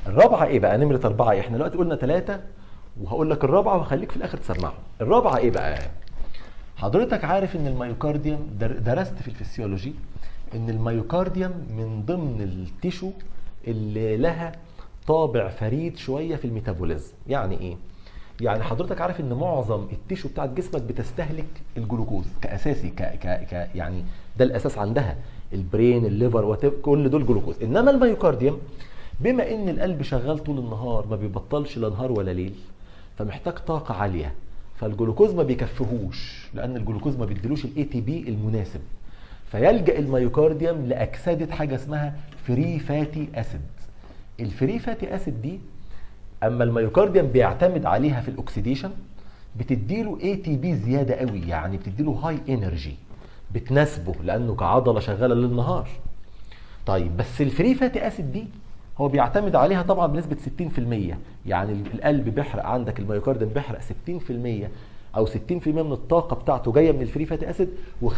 الرابعه ايه بقى نمره اربعه إيه؟ احنا دلوقتي قلنا ثلاثه وهقول لك الرابعه وهخليك في الاخر تسمعهم الرابعه ايه بقى حضرتك عارف ان الميوكارديوم در- درست في الفسيولوجي ان الميوكارديوم من ضمن التيشو اللي لها طابع فريد شويه في الميتابوليزم يعني ايه يعني حضرتك عارف ان معظم التيشو بتاعت جسمك بتستهلك الجلوكوز كاساسي ك ك ك يعني ده الاساس عندها البرين الليفر وات- كل دول جلوكوز انما الميوكارديوم بما ان القلب شغال طول النهار ما بيبطلش لا نهار ولا ليل فمحتاج طاقه عاليه فالجلوكوز ما بيكفيهوش لان الجلوكوز ما بيديلوش الاي تي بي المناسب فيلجا الميوكارديوم لاكسده حاجه اسمها فري فاتي اسيد الفري فاتي اسيد دي اما الميوكارديوم بيعتمد عليها في الاكسيديشن بتديله اي تي بي زياده قوي يعني بتديله هاي انرجي بتناسبه لانه كعضله شغاله ليل نهار طيب بس الفري فاتي اسيد دي هو بيعتمد عليها طبعا بنسبه 60% يعني القلب بيحرق عندك الميوكارديوم بيحرق 60% او 60% من الطاقه بتاعته جايه من الفري فاتي اسيد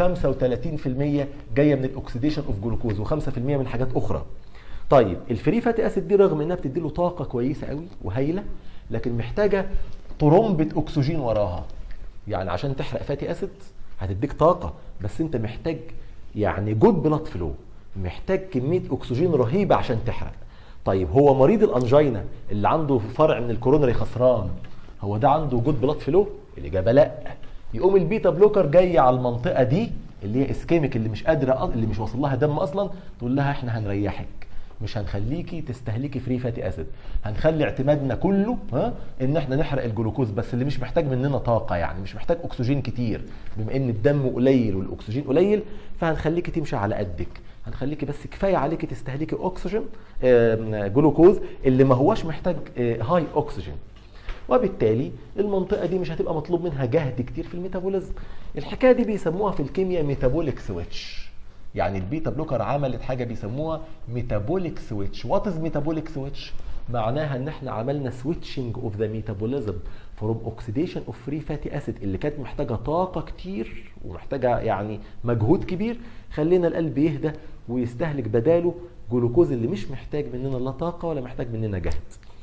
و35% جايه من الاكسيديشن اوف جلوكوز و5% من حاجات اخرى طيب الفري فاتي اسيد دي رغم انها بتدي له طاقه كويسه قوي وهايله لكن محتاجه طرمبه اكسجين وراها يعني عشان تحرق فاتي اسيد هتديك طاقه بس انت محتاج يعني جود بلاد فلو محتاج كميه اكسجين رهيبه عشان تحرق طيب هو مريض الانجينا اللي عنده فرع من الكورونري خسران هو ده عنده جود بلاد فلو الاجابه لا يقوم البيتا بلوكر جاي على المنطقه دي اللي هي اسكيميك اللي مش قادره اللي مش واصل لها دم اصلا تقول لها احنا هنريحك مش هنخليكي تستهلكي فري فاتي اسيد هنخلي اعتمادنا كله ها ان احنا نحرق الجلوكوز بس اللي مش محتاج مننا طاقه يعني مش محتاج اكسجين كتير بما ان الدم قليل والاكسجين قليل فهنخليكي تمشي على قدك هنخليكي بس كفايه عليكي تستهلكي اكسجين آم، جلوكوز اللي ما هواش محتاج آه، هاي اكسجين وبالتالي المنطقه دي مش هتبقى مطلوب منها جهد كتير في الميتابوليزم الحكايه دي بيسموها في الكيمياء ميتابوليك سويتش يعني البيتا بلوكر عملت حاجه بيسموها ميتابوليك سويتش وات از ميتابوليك سويتش معناها ان احنا عملنا سويتشنج اوف ذا ميتابوليزم فروم اوكسيديشن اوف فري فاتي اسيد اللي كانت محتاجه طاقه كتير ومحتاجه يعني مجهود كبير خلينا القلب يهدى ويستهلك بداله جلوكوز اللي مش محتاج مننا لا طاقه ولا محتاج مننا جهد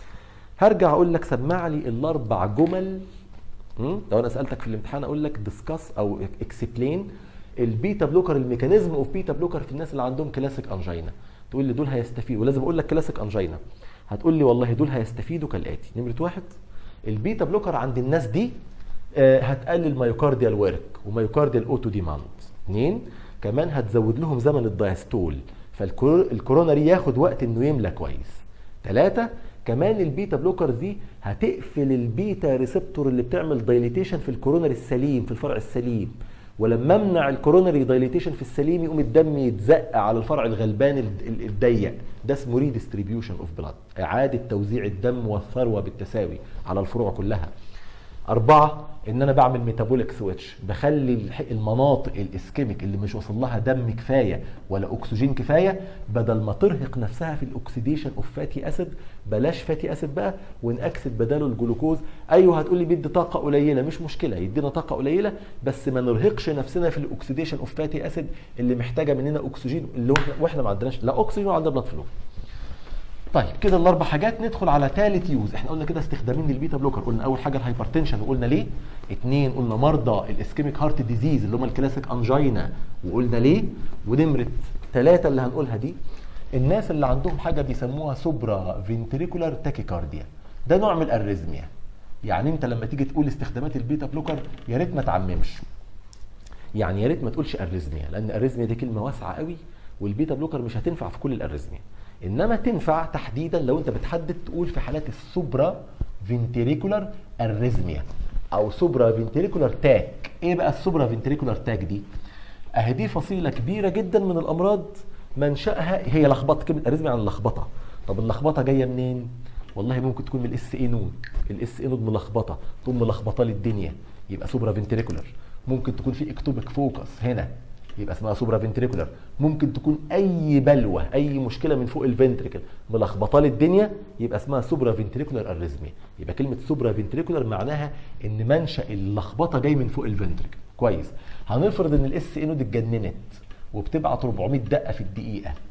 هرجع اقول لك سمع لي الاربع جمل مم؟ لو انا سالتك في الامتحان اقول لك ديسكاس او اكسبلين البيتا بلوكر الميكانيزم اوف بيتا بلوكر في الناس اللي عندهم كلاسيك انجينا تقول لي دول هيستفيدوا ولازم اقول لك كلاسيك انجينا هتقول لي والله دول هيستفيدوا كالاتي نمره واحد البيتا بلوكر عند الناس دي آه، هتقلل مايوكارديال ورك ومايوكارديال اوتو ديماند اثنين كمان هتزود لهم زمن الدايستول فالكوروناري ياخد وقت انه يملى كويس ثلاثة كمان البيتا بلوكر دي هتقفل البيتا ريسبتور اللي بتعمل دايليتيشن في الكورونري السليم في الفرع السليم ولما امنع الكورونري دايليتيشن في السليم يقوم الدم يتزق على الفرع الغلبان ال- ال- الضيق ده اسمه ريديستريبيوشن اوف بلاد اعاده توزيع الدم والثروه بالتساوي على الفروع كلها أربعة إن أنا بعمل ميتابوليك سويتش بخلي الح- المناطق الإسكيميك اللي مش واصل لها دم كفاية ولا أكسجين كفاية بدل ما ترهق نفسها في الأكسيديشن أوف فاتي أسيد بلاش فاتي أسيد بقى ونأكسد بداله الجلوكوز أيوه هتقولي بيدي طاقة قليلة مش مشكلة يدينا طاقة قليلة بس ما نرهقش نفسنا في الأكسيديشن أوف فاتي أسيد اللي محتاجة مننا أكسجين اللي إحنا- وإحنا ما عندناش لا أكسجين ولا عندنا بلاد فلو طيب كده الاربع حاجات ندخل على ثالث يوز احنا قلنا كده استخدامين للبيتا بلوكر قلنا اول حاجه الهايبرتنشن وقلنا ليه اتنين قلنا مرضى الاسكيميك هارت ديزيز اللي هم الكلاسيك انجينا وقلنا ليه ونمره ثلاثه اللي هنقولها دي الناس اللي عندهم حاجه بيسموها سوبرا فينتريكولار تاكيكارديا ده نوع من الاريزميا يعني انت لما تيجي تقول استخدامات البيتا بلوكر يا ريت ما تعممش يعني يا ريت ما تقولش اريزميا لان اريزميا دي كلمه واسعه قوي والبيتا بلوكر مش هتنفع في كل الاريزميا انما تنفع تحديدا لو انت بتحدد تقول في حالات السوبرا فينتريكولار اريزميا او سوبرا فينتريكولار تاك ايه بقى السوبرا فينتريكولار تاك دي اهي دي فصيله كبيره جدا من الامراض منشاها هي لخبطه كلمه اريزميا عن اللخبطه طب اللخبطه جايه منين والله ممكن تكون من الاس اي نود الاس اي نود ملخبطه تقوم ملخبطه لي الدنيا يبقى سوبرا فينتريكولار ممكن تكون في اكتوبيك فوكس هنا يبقى اسمها سوبرا فينتريكولار ممكن تكون اي بلوه اي مشكله من فوق الفنتريكل ملخبطه لي الدنيا يبقى اسمها سوبرا فينتريكولار اريزميا يبقى كلمه سوبرا فينتريكولار معناها ان منشا اللخبطه جاي من فوق الفنتريكل كويس هنفرض ان الاس اي نود اتجننت وبتبعت 400 دقه في الدقيقه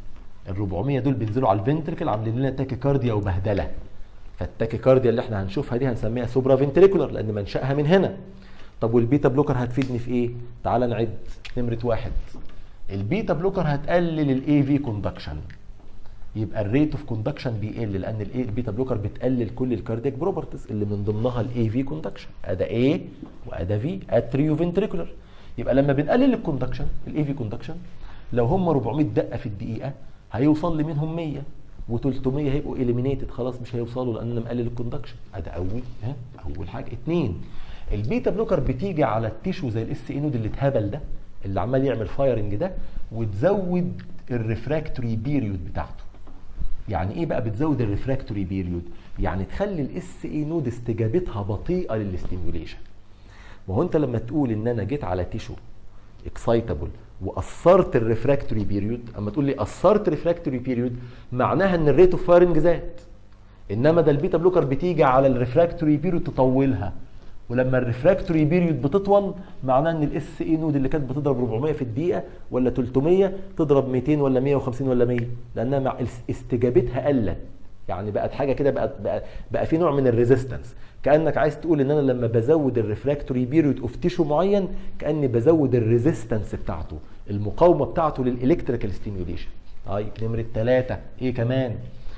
ال 400 دول بينزلوا على الفنتركل عاملين لنا تاكيكارديا وبهدله فالتاكيكارديا اللي احنا هنشوفها دي هنسميها سوبرا فنتريكولار لان منشأها من هنا طب والبيتا بلوكر هتفيدني في ايه؟ تعال نعد نمره واحد البيتا بلوكر هتقلل الاي في كوندكشن يبقى الريت اوف كوندكشن بيقل لان الايه البيتا بلوكر بتقلل كل الكاردياك بروبرتيز اللي من ضمنها الاي في كوندكشن ادا ايه وادا في اتريو فنتريكولار يبقى لما بنقلل الكوندكشن الاي في كوندكشن لو هم 400 دقه في الدقيقه هيوصل لي منهم 100 و300 هيبقوا اليمينيتد خلاص مش هيوصلوا لان انا مقلل الكوندكشن ادي اول ها اول حاجه اثنين البيتا بلوكر بتيجي على التيشو زي الاس اي نود اللي اتهبل ده اللي عمال يعمل فايرنج ده وتزود الريفراكتوري بيريود بتاعته يعني ايه بقى بتزود الريفراكتوري بيريود يعني تخلي الاس اي نود استجابتها بطيئه للاستيميوليشن ما هو انت لما تقول ان انا جيت على تيشو اكسايتابل واثرت الريفراكتوري بيريود اما تقول لي اثرت ريفراكتوري بيريود معناها ان الريت اوف فايرنج زاد انما ده البيتا بلوكر بتيجي على الريفراكتوري بيريود تطولها ولما الريفراكتوري بيريود بتطول معناه ان الاس اي نود اللي كانت بتضرب 400 في الدقيقه ولا 300 تضرب 200 ولا 150 ولا 100 لانها مع استجابتها قلت يعني بقت حاجه كده بقت بقى, بقى في نوع من الريزيستنس كانك عايز تقول ان انا لما بزود الريفراكتوري بيريود اوف تيشو معين كاني بزود الريزيستنس بتاعته المقاومه بتاعته للالكتريكال ستيميوليشن طيب نمره ثلاثه ايه كمان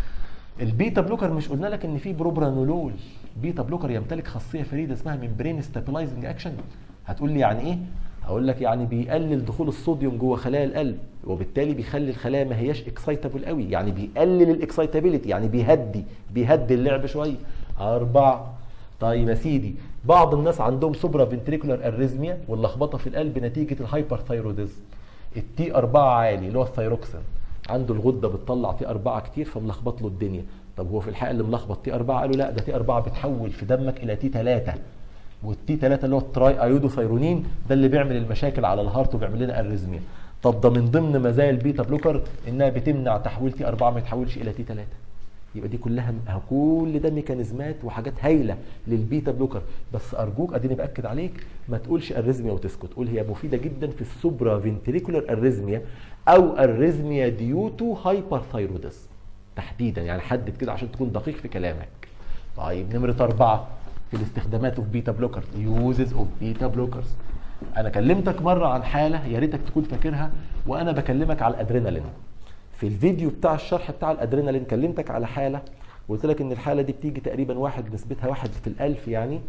البيتا بلوكر مش قلنا لك ان في بروبرانولول بيتا بلوكر يمتلك خاصيه فريده اسمها ممبرين ستابلايزنج اكشن هتقول لي يعني ايه هقول لك يعني بيقلل دخول الصوديوم جوه خلايا القلب وبالتالي بيخلي الخلايا ما هياش اكسايتابل قوي يعني بيقلل الاكسايتابيليتي يعني بيهدي بيهدي اللعب شويه أربعة طيب يا سيدي بعض الناس عندهم سوبرا فنتريكولار اريزميا واللخبطه في القلب نتيجه الهايبر ثايروديزم التي 4 عالي اللي هو الثايروكسين عنده الغده بتطلع تي 4 كتير فملخبط له الدنيا طب هو في الحقيقه اللي ملخبط تي 4 قالوا لا ده تي 4 بتحول في دمك الى تي 3 والتي 3 اللي هو التراي ايودوثايرونين ده اللي بيعمل المشاكل على الهارت وبيعمل لنا اريزميا طب ده من ضمن مزايا البيتا بلوكر انها بتمنع تحويل تي 4 ما يتحولش الى تي 3 يبقى دي كلها كل ده ميكانيزمات وحاجات هايله للبيتا بلوكر بس ارجوك اديني باكد عليك ما تقولش اريزميا وتسكت قول هي مفيده جدا في السوبرا فنتريكولار اريزميا او اريزميا ديو تو هايبر ثايرودس تحديدا يعني حدد كده عشان تكون دقيق في كلامك طيب نمره اربعه في الاستخدامات اوف بيتا بلوكر يوزز اوف بيتا بلوكرز انا كلمتك مره عن حاله يا ريتك تكون فاكرها وانا بكلمك على الادرينالين في الفيديو بتاع الشرح بتاع الادرينالين كلمتك على حاله وقلت لك ان الحاله دي بتيجي تقريبا واحد نسبتها واحد في الالف يعني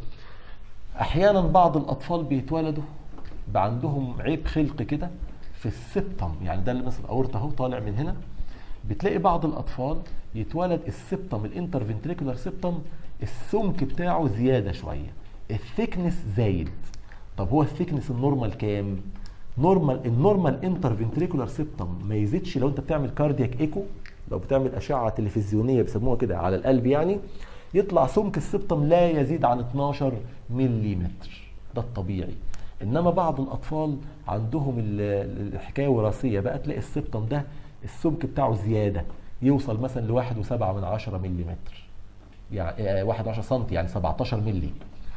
احيانا بعض الاطفال بيتولدوا بقى عندهم عيب خلق كده في السبتم يعني ده اللي مثلا اورطه اهو طالع من هنا بتلاقي بعض الاطفال يتولد السبتم الانترفنتريكولار سبتم السمك بتاعه زياده شويه الثيكنس زايد طب هو الثيكنس النورمال كام نورمال النورمال انترفنتريكولار سيبتم ما يزيدش لو انت بتعمل كاردياك ايكو لو بتعمل اشعه تلفزيونيه بيسموها كده على القلب يعني يطلع سمك السبتم لا يزيد عن 12 ملم ده الطبيعي انما بعض الاطفال عندهم الحكايه وراثيه بقى تلاقي السبتم ده السمك بتاعه زياده يوصل مثلا لواحد وسبعة من عشرة ملم يعني واحد وعشرة سم يعني 17 ملي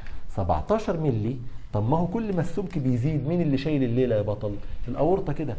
17 ملي طب ما هو كل ما السمك بيزيد مين اللي شايل الليله يا بطل الاورطه كده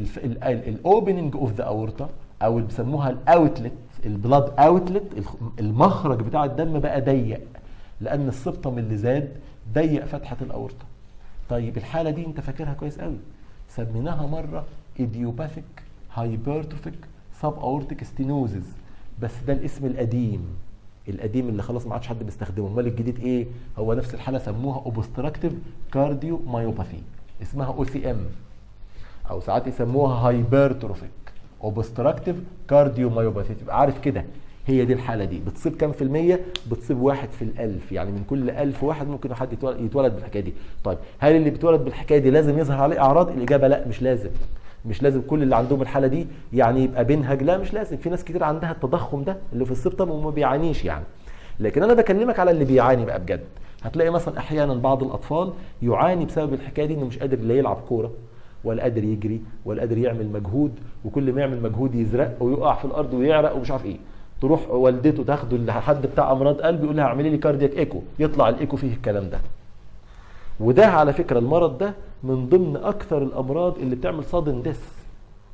الاوبننج اوف ذا اورطه او اللي بيسموها الاوتلت البلاد اوتلت المخرج بتاع الدم بقى ضيق لان السبتم اللي زاد ضيق فتحه الاورطه طيب الحاله دي انت فاكرها كويس قوي سميناها مره ايديوباثيك هايبرتروفيك سب اورتيك ستينوزز بس ده الاسم القديم القديم اللي خلاص ما عادش حد بيستخدمه امال الجديد ايه هو نفس الحاله سموها اوبستراكتيف كارديو مايوباثي اسمها او سي ام او ساعات يسموها هايبرتروفيك اوبستراكتيف كارديو مايوباثي تبقى عارف كده هي دي الحاله دي بتصيب كام في المية بتصيب واحد في الألف يعني من كل ألف واحد ممكن حد يتولد بالحكايه دي طيب هل اللي بيتولد بالحكايه دي لازم يظهر عليه اعراض الاجابه لا مش لازم مش لازم كل اللي عندهم الحاله دي يعني يبقى بينهج لا مش لازم في ناس كتير عندها التضخم ده اللي في السبتم وما بيعانيش يعني لكن انا بكلمك على اللي بيعاني بقى بجد هتلاقي مثلا احيانا بعض الاطفال يعاني بسبب الحكايه دي انه مش قادر لا يلعب كوره ولا قادر يجري ولا قادر يعمل مجهود وكل ما يعمل مجهود يزرق ويقع في الارض ويعرق ومش عارف ايه تروح والدته تاخده لحد بتاع امراض قلب يقول لها اعملي لي كاردياك ايكو يطلع الايكو فيه الكلام ده وده على فكره المرض ده من ضمن اكثر الامراض اللي بتعمل صادن ديس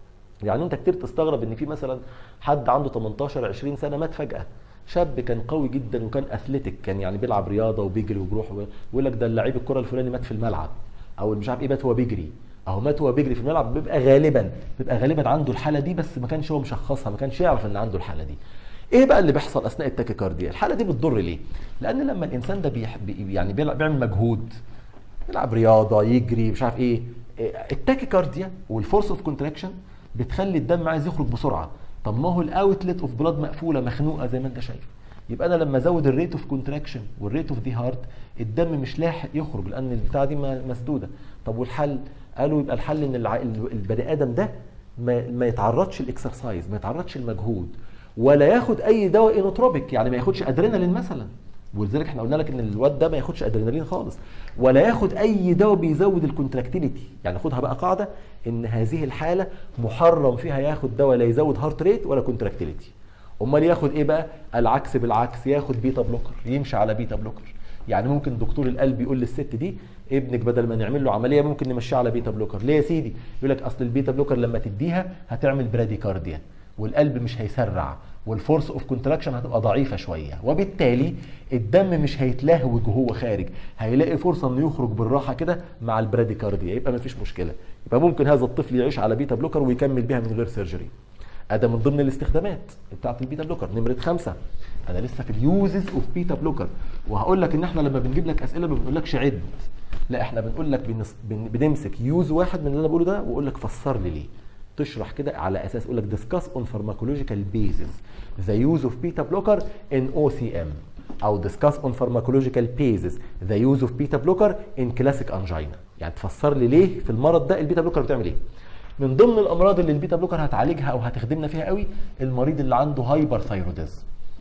يعني انت كتير تستغرب ان في مثلا حد عنده 18 20 سنه مات فجاه شاب كان قوي جدا وكان اثليتيك كان يعني بيلعب رياضه وبيجري وبيروح ويقول لك ده اللعيب الكره الفلاني مات في الملعب او مش عارف ايه مات وهو بيجري اهو مات وهو بيجري في الملعب بيبقى غالبا بيبقى غالبا عنده الحاله دي بس ما كانش هو مشخصها ما كانش يعرف ان عنده الحاله دي ايه بقى اللي بيحصل اثناء التاكيكارديا الحاله دي بتضر ليه لان لما الانسان ده بيح... بي- يعني بيلعب- بيعمل مجهود يلعب رياضه يجري مش عارف ايه إيه، التاكيكارديا والفورس اوف كونتراكشن بتخلي الدم عايز يخرج بسرعه طب ما هو الاوتلت اوف بلاد مقفوله مخنوقه زي ما انت شايف يبقى انا لما ازود الريت اوف كونتراكشن والريت اوف دي هارت الدم مش لاحق يخرج لان البتاعه دي ما- مسدوده طب والحل قالوا يبقى الحل ان الع- البني ادم ده ما, ما يتعرضش الاكسرسايز ما يتعرضش المجهود ولا ياخد اي دواء انوتروبيك يعني ما ياخدش ادرينالين مثلا ولذلك احنا قلنا لك ان الواد ده ما ياخدش ادرينالين خالص ولا ياخد اي دواء بيزود الكونتراكتيليتي يعني خدها بقى قاعده ان هذه الحاله محرم فيها ياخد دواء لا يزود هارت ريت ولا كونتراكتيليتي امال ياخد ايه بقى العكس بالعكس ياخد بيتا بلوكر يمشي على بيتا بلوكر يعني ممكن دكتور القلب يقول للست دي ابنك بدل ما نعمل له عمليه ممكن نمشيه على بيتا بلوكر ليه يا سيدي يقول لك اصل البيتا بلوكر لما تديها هتعمل براديكارديا والقلب مش هيسرع والفورس اوف كونتراكشن هتبقى ضعيفه شويه وبالتالي الدم مش هيتلهوج وهو خارج هيلاقي فرصه انه يخرج بالراحه كده مع البراديكارديا يبقى مفيش مشكله يبقى ممكن هذا الطفل يعيش على بيتا بلوكر ويكمل بيها من غير سيرجري ده من ضمن الاستخدامات بتاعت البيتا بلوكر نمره خمسة انا لسه في اليوزز اوف بيتا بلوكر وهقول لك ان احنا لما بنجيب لك اسئله ما بنقولكش عد لا احنا بنقول لك بنس... بن... بنمسك يوز واحد من اللي انا بقوله ده واقول لك فسر لي ليه تشرح كده على اساس يقول لك discuss on pharmacological basis the use of beta blocker in OCM او discuss on pharmacological basis the use of beta blocker in classic angina يعني تفسر لي ليه في المرض ده البيتا بلوكر بتعمل ايه من ضمن الامراض اللي البيتا بلوكر هتعالجها او هتخدمنا فيها قوي المريض اللي عنده هايبر ثايروديزم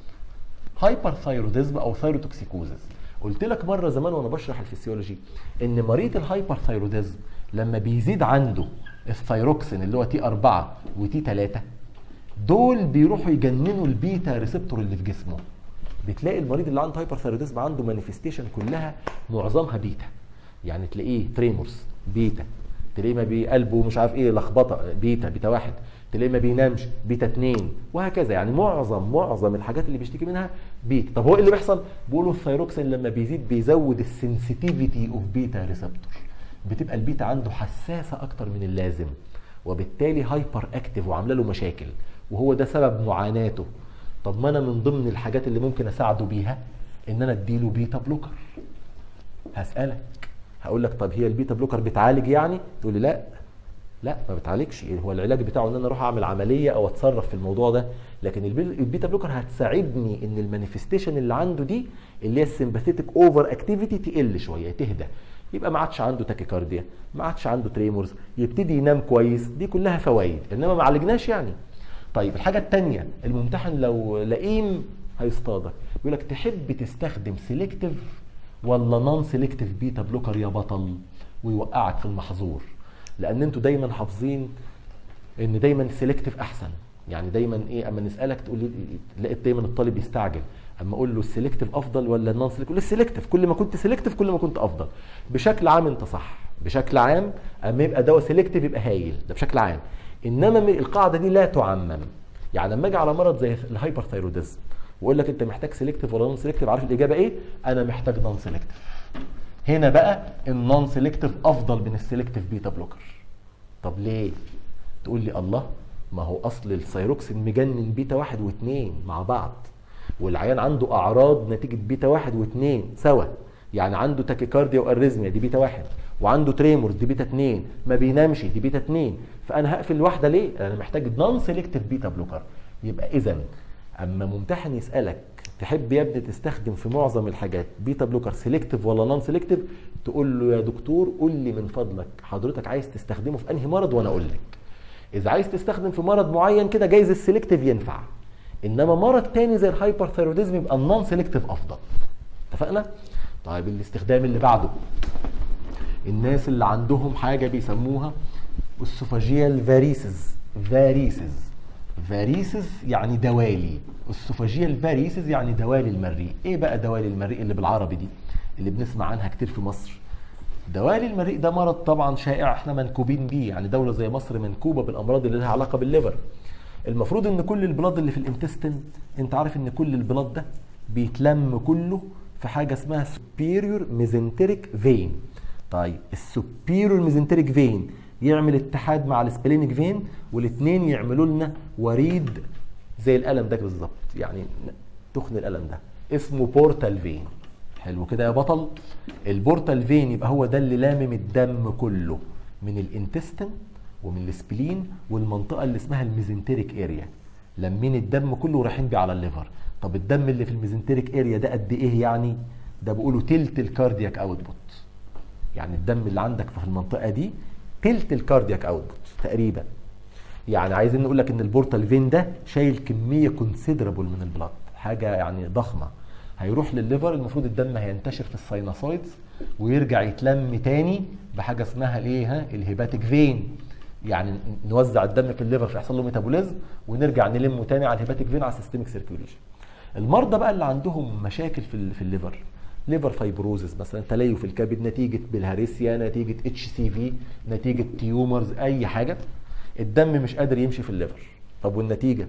هايبر ثايروديزم او ثايروتوكسيكوزس قلت لك مره زمان وانا بشرح الفسيولوجي ان مريض الهايبر ثايروديزم لما بيزيد عنده الثايروكسين اللي هو تي 4 وتي 3 دول بيروحوا يجننوا البيتا ريسبتور اللي في جسمه بتلاقي المريض اللي عنده هايبر ثايروديزم عنده مانيفستيشن كلها معظمها بيتا يعني تلاقيه تريمورز بيتا تلاقيه ما بي- قلبه مش عارف ايه لخبطه بيتا بيتا واحد تلاقيه ما بينامش بيتا اتنين وهكذا يعني معظم معظم الحاجات اللي بيشتكي منها بيتا طب هو ايه اللي بيحصل؟ بيقولوا الثيروكسين لما بيزيد بيزود السنسيتيفيتي اوف بيتا ريسبتور بتبقى البيتا عنده حساسه اكتر من اللازم وبالتالي هايبر اكتف وعامله له مشاكل وهو ده سبب معاناته طب ما انا من ضمن الحاجات اللي ممكن اساعده بيها ان انا اديله بيتا بلوكر هسالك هقول لك طب هي البيتا بلوكر بتعالج يعني تقول لي لا لا ما بتعالجش هو العلاج بتاعه ان انا اروح اعمل عمليه او اتصرف في الموضوع ده لكن البي- البيتا بلوكر هتساعدني ان المانيفستيشن اللي عنده دي اللي هي السمباثيتك اوفر اكتيفيتي تقل شويه تهدى يبقى ما عادش عنده تاكيكارديا ما عادش عنده تريمورز يبتدي ينام كويس دي كلها فوائد انما ما عالجناش يعني طيب الحاجه الثانيه الممتحن لو لئيم هيصطادك يقول لك تحب تستخدم سيلكتيف ولا نون سيلكتيف بيتا بلوكر يا بطل ويوقعك في المحظور لان انتوا دايما حافظين ان دايما سيلكتيف احسن يعني دايما ايه اما نسالك تقول لي تلاقي دايما الطالب يستعجل اما اقول له السيلكتيف افضل ولا النون سيلكتيف يقول لي السيلكتيف كل ما كنت سيلكتيف كل ما كنت افضل بشكل عام انت صح بشكل عام اما يبقى دواء سيلكتيف يبقى هايل ده بشكل عام انما م- القاعده دي لا تعمم يعني لما اجي على مرض زي الهايبر ثايروديزم واقول لك انت محتاج سيلكتيف ولا نون سيلكتيف عارف الاجابه ايه انا محتاج نون سيلكتيف هنا بقى النون سيلكتيف افضل من السيلكتيف بيتا بلوكر طب ليه تقول لي الله ما هو اصل الثيروكسين مجنن بيتا واحد واثنين مع بعض والعيان عنده اعراض نتيجه بيتا واحد واثنين سوا يعني عنده تاكيكارديا واريزميا دي بيتا واحد وعنده تريمور دي بيتا اثنين ما بينامش دي بيتا اثنين فانا هقفل واحده ليه؟ انا محتاج نون سيلكتيف بيتا بلوكر يبقى اذا اما ممتحن يسالك تحب يا ابني تستخدم في معظم الحاجات بيتا بلوكر سيلكتيف ولا نون سيلكتيف تقول له يا دكتور قول لي من فضلك حضرتك عايز تستخدمه في انهي مرض وانا اقول لك اذا عايز تستخدم في مرض معين كده جايز السيلكتيف ينفع انما مرض تاني زي الهايبر ثيروديزم يبقى النون سيلكتيف افضل اتفقنا طيب الاستخدام اللي بعده الناس اللي عندهم حاجه بيسموها اسوفاجيال فاريسز فاريسز فاريسز يعني دوالي اسوفاجيال فاريسز يعني دوالي المريء ايه بقى دوالي المريء اللي بالعربي دي اللي بنسمع عنها كتير في مصر دوالي المريء ده مرض طبعا شائع احنا منكوبين بيه يعني دوله زي مصر منكوبه بالامراض اللي لها علاقه بالليفر المفروض ان كل البلاد اللي في الانتستين انت عارف ان كل البلاد ده بيتلم كله في حاجه اسمها superior mesenteric vein طيب السوبيريور mesenteric vein يعمل اتحاد مع السبلينيك فين والاثنين يعملوا لنا وريد زي القلم ده بالظبط يعني تخن القلم ده اسمه بورتال فين حلو كده يا بطل البورتال فين يبقى هو ده اللي لامم الدم كله من الانتستين ومن السبلين والمنطقه اللي اسمها الميزنتريك اريا لمين الدم كله ورايحين بيه على الليفر طب الدم اللي في الميزنتريك اريا ده قد ايه يعني ده بيقولوا تلت الكاردياك اوتبوت يعني الدم اللي عندك في المنطقه دي تلت الكاردياك اوتبوت تقريبا يعني عايزين نقول لك ان البورتال فين ده شايل كميه كونسيدرابل من البلاد حاجه يعني ضخمه هيروح للليفر المفروض الدم هينتشر في الساينوسايدز ويرجع يتلم تاني بحاجه اسمها الايه ها الهيباتيك فين يعني نوزع الدم في الليفر فيحصل له ميتابوليزم ونرجع نلمه تاني على الهيباتيك فين على السيستميك سيركيوليشن المرضى بقى اللي عندهم مشاكل في في الليفر ليفر فايبروزس مثلا تليف الكبد نتيجه بالهارسيا نتيجه اتش سي في نتيجه تيومرز اي حاجه الدم مش قادر يمشي في الليفر طب والنتيجه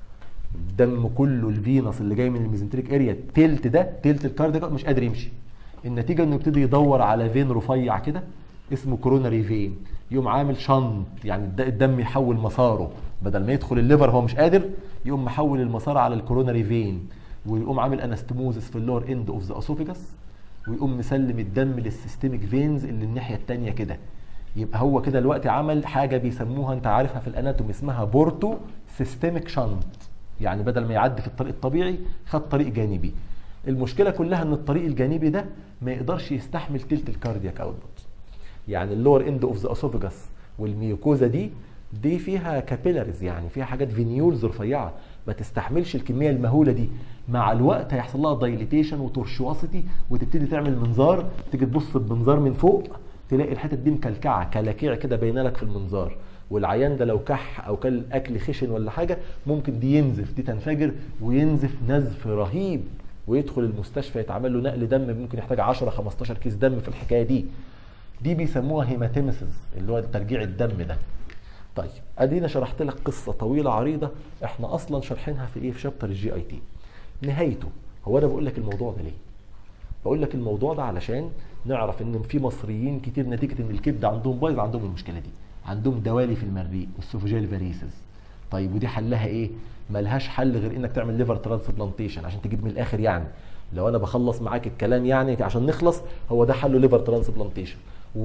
الدم كله الفينس اللي جاي من الميزنتريك اريا تلت ده تلت الكاردياك مش قادر يمشي النتيجه انه يبتدي يدور على فين رفيع كده اسمه كوروناري فين يقوم عامل شنط يعني الدم يحول مساره بدل ما يدخل الليفر هو مش قادر يقوم محول المسار على الكوروناري فين ويقوم عامل انستموزس في اللور اند اوف ذا اسوفيجاس ويقوم مسلم الدم للسيستميك فينز اللي الناحيه الثانيه كده يبقى هو كده دلوقتي عمل حاجه بيسموها انت عارفها في الاناتومي اسمها بورتو سيستميك شنط يعني بدل ما يعدي في الطريق الطبيعي خد طريق جانبي المشكله كلها ان الطريق الجانبي ده ما يقدرش يستحمل تلت الكاردياك اوتبوت يعني اللور اند اوف ذا اسوفيجاس والميوكوزا دي دي فيها كابيلاريز يعني فيها حاجات فينيولز رفيعه ما تستحملش الكميه المهوله دي مع الوقت هيحصل لها دايليتيشن وتورشواسيتي وتبتدي تعمل منظار تيجي تبص بمنظار من فوق تلاقي الحتت دي مكلكعه كلاكيع كده باينه لك في المنظار والعيان ده لو كح او كل اكل خشن ولا حاجه ممكن دي ينزف دي تنفجر وينزف نزف رهيب ويدخل المستشفى يتعمل له نقل دم ممكن يحتاج 10 15 كيس دم في الحكايه دي دي بيسموها هيماتيمسز اللي هو ترجيع الدم ده طيب ادينا شرحت لك قصه طويله عريضه احنا اصلا شارحينها في ايه في شابتر الجي اي تي نهايته هو انا بقول لك الموضوع ده ليه بقول لك الموضوع ده علشان نعرف ان في مصريين كتير نتيجه ان الكبد عندهم بايظ عندهم المشكله دي عندهم دوالي في المريء والسوفوجيال فاريسز طيب ودي حلها ايه ملهاش حل غير انك تعمل ليفر ترانسبلانتيشن عشان تجيب من الاخر يعني لو انا بخلص معاك الكلام يعني عشان نخلص هو ده حله ليفر ترانسبلانتيشن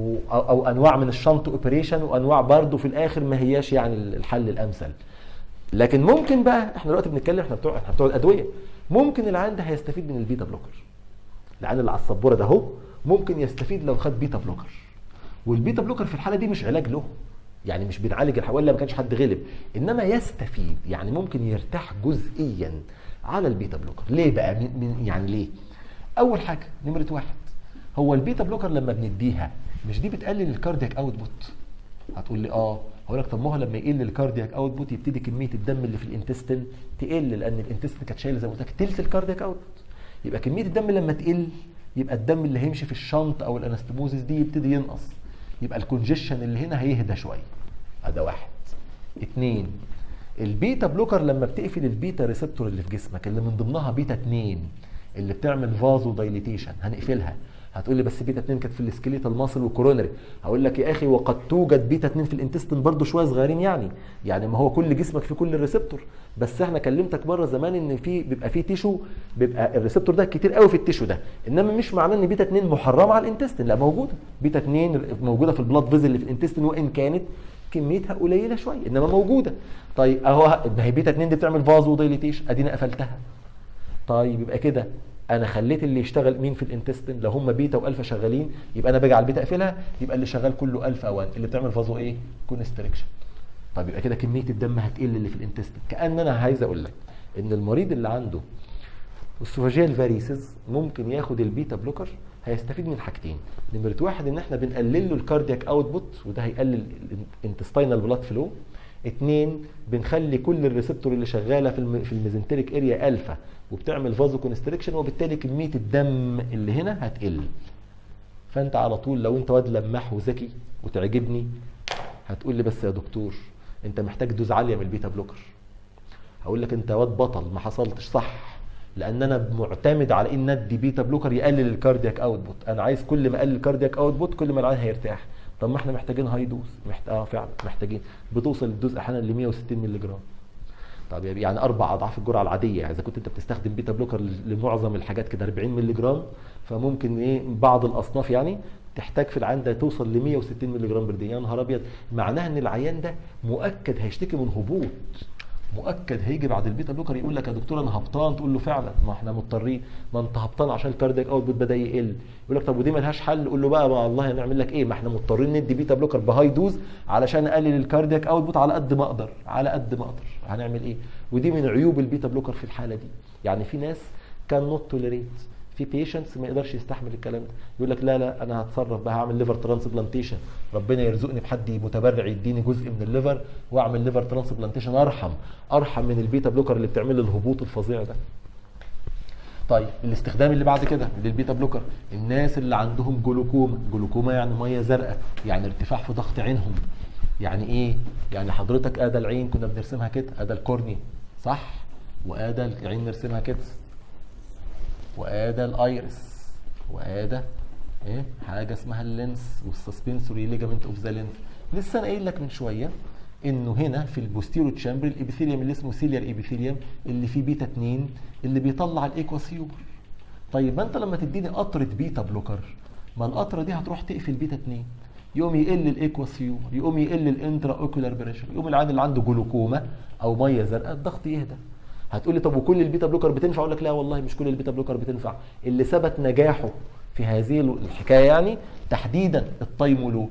او انواع من الشنط اوبريشن وانواع برضه في الاخر ما هياش يعني الحل الامثل لكن ممكن بقى احنا دلوقتي بنتكلم احنا بتوع احنا بتوع الادويه ممكن العيان ده هيستفيد من البيتا بلوكر العيان اللي على السبوره ده اهو ممكن يستفيد لو خد بيتا بلوكر والبيتا بلوكر في الحاله دي مش علاج له يعني مش بنعالج الحوالي ولا ما كانش حد غلب انما يستفيد يعني ممكن يرتاح جزئيا على البيتا بلوكر ليه بقى من يعني ليه اول حاجه نمره واحد هو البيتا بلوكر لما بنديها مش دي بتقلل الكاردياك اوتبوت هتقول لي اه هقول لك طب ما هو لما يقل الكاردياك اوتبوت يبتدي كميه الدم اللي في الانتستين تقل لان الانتستين كانت شايله زي ما قلت لك تلت الكاردياك اوتبوت يبقى كميه الدم لما تقل يبقى الدم اللي هيمشي في الشنط او الانستموزيس دي يبتدي ينقص يبقى الكونجيشن اللي هنا هيهدى شويه هذا واحد اتنين البيتا بلوكر لما بتقفل البيتا ريسبتور اللي في جسمك اللي من ضمنها بيتا 2 اللي بتعمل فازو دايليتيشن هنقفلها هتقول لي بس بيتا 2 كانت في السكيليتال ماسل والكورونري هقول لك يا اخي وقد توجد بيتا 2 في الانتستين برضه شويه صغيرين يعني يعني ما هو كل جسمك في كل الريسبتور بس احنا كلمتك مره زمان ان في بيبقى في تيشو بيبقى الريسبتور ده كتير قوي في التيشو ده انما مش معناه ان بيتا 2 محرمه على الانتستين لا موجوده بيتا 2 موجوده في البلاد فيزل اللي في الانتستين وان كانت كميتها قليله شويه انما موجوده طيب اهو ما هي بيتا 2 دي بتعمل فازو دايليتيشن ادينا قفلتها طيب يبقى كده انا خليت اللي يشتغل مين في الانتستين لو هم بيتا والفا شغالين يبقى انا باجي على البيتا اقفلها يبقى اللي شغال كله الفا 1 اللي بتعمل فازو ايه كونستريكشن طيب يبقى كده كميه الدم هتقل اللي في الانتستين كان انا عايز اقول لك ان المريض اللي عنده السوفاجيال فاريسز ممكن ياخد البيتا بلوكر هيستفيد من حاجتين نمره واحد ان احنا بنقلل له الكاردياك اوتبوت وده هيقلل الانتستينال بلاد فلو اتنين بنخلي كل الريسبتور اللي شغاله في في الميزنتريك اريا الفا وبتعمل فازو كونستريكشن وبالتالي كميه الدم اللي هنا هتقل فانت على طول لو انت واد لماح وذكي وتعجبني هتقول لي بس يا دكتور انت محتاج دوز عاليه من البيتا بلوكر هقول لك انت واد بطل ما حصلتش صح لان انا معتمد على ان ادي بيتا بلوكر يقلل الكاردياك اوتبوت انا عايز كل ما اقلل الكاردياك اوتبوت كل ما العين هيرتاح طب ما احنا محتاجين هاي دوز محت... اه فعلا محتاجين بتوصل الدوز احيانا ل 160 مللي جرام طب يعني اربع اضعاف الجرعه العاديه يعني اذا كنت انت بتستخدم بيتا بلوكر لمعظم الحاجات كده 40 مللي جرام فممكن ايه بعض الاصناف يعني تحتاج في العيان ده توصل ل 160 مللي جرام بردي يا نهار ابيض معناها ان العيان ده مؤكد هيشتكي من هبوط مؤكد هيجي بعد البيتا بلوكر يقول لك يا دكتور انا هبطان تقول له فعلا ما احنا مضطرين ما انت هبطان عشان الكاردياك اوتبوت بدا يقل يقول لك طب ودي ملهاش حل قول له بقى ما والله هنعمل لك ايه ما احنا مضطرين ندي بيتا بلوكر بهاي دوز علشان اقلل الكاردياك اوتبوت على قد ما اقدر على قد ما اقدر هنعمل ايه ودي من عيوب البيتا بلوكر في الحاله دي يعني في ناس كان نوت توليريت في بيشنتس ما يقدرش يستحمل الكلام ده يقول لك لا لا انا هتصرف بقى هعمل ليفر ترانسبلانتيشن ربنا يرزقني بحد متبرع يديني جزء من الليفر واعمل ليفر ترانسبلانتيشن ارحم ارحم من البيتا بلوكر اللي بتعمل لي الهبوط الفظيع ده طيب الاستخدام اللي بعد كده للبيتا بلوكر الناس اللي عندهم جلوكوما جلوكوما يعني ميه زرقاء يعني ارتفاع في ضغط عينهم يعني ايه يعني حضرتك ادى العين كنا بنرسمها كده ادى الكورني صح وادى العين نرسمها كده وادى الايرس وادى ايه حاجه اسمها اللينس والسسبنسوري ليجامنت اوف ذا لينس لسه انا قايل لك من شويه انه هنا في البوستيرو تشامبر الابيثيليوم اللي اسمه سيليار ابيثيليوم اللي فيه بيتا 2 اللي بيطلع الايكواسيوبر طيب ما انت لما تديني قطره بيتا بلوكر ما القطره دي هتروح تقفل بيتا 2 يقوم يقل الايكواسيوبر يقوم يقل الانترا اوكولار بريشر يقوم العيان اللي عنده جلوكوما او ميه زرقاء الضغط يهدى هتقول لي طب وكل البيتا بلوكر بتنفع اقول لك لا والله مش كل البيتا بلوكر بتنفع اللي ثبت نجاحه في هذه الحكايه يعني تحديدا التايمولول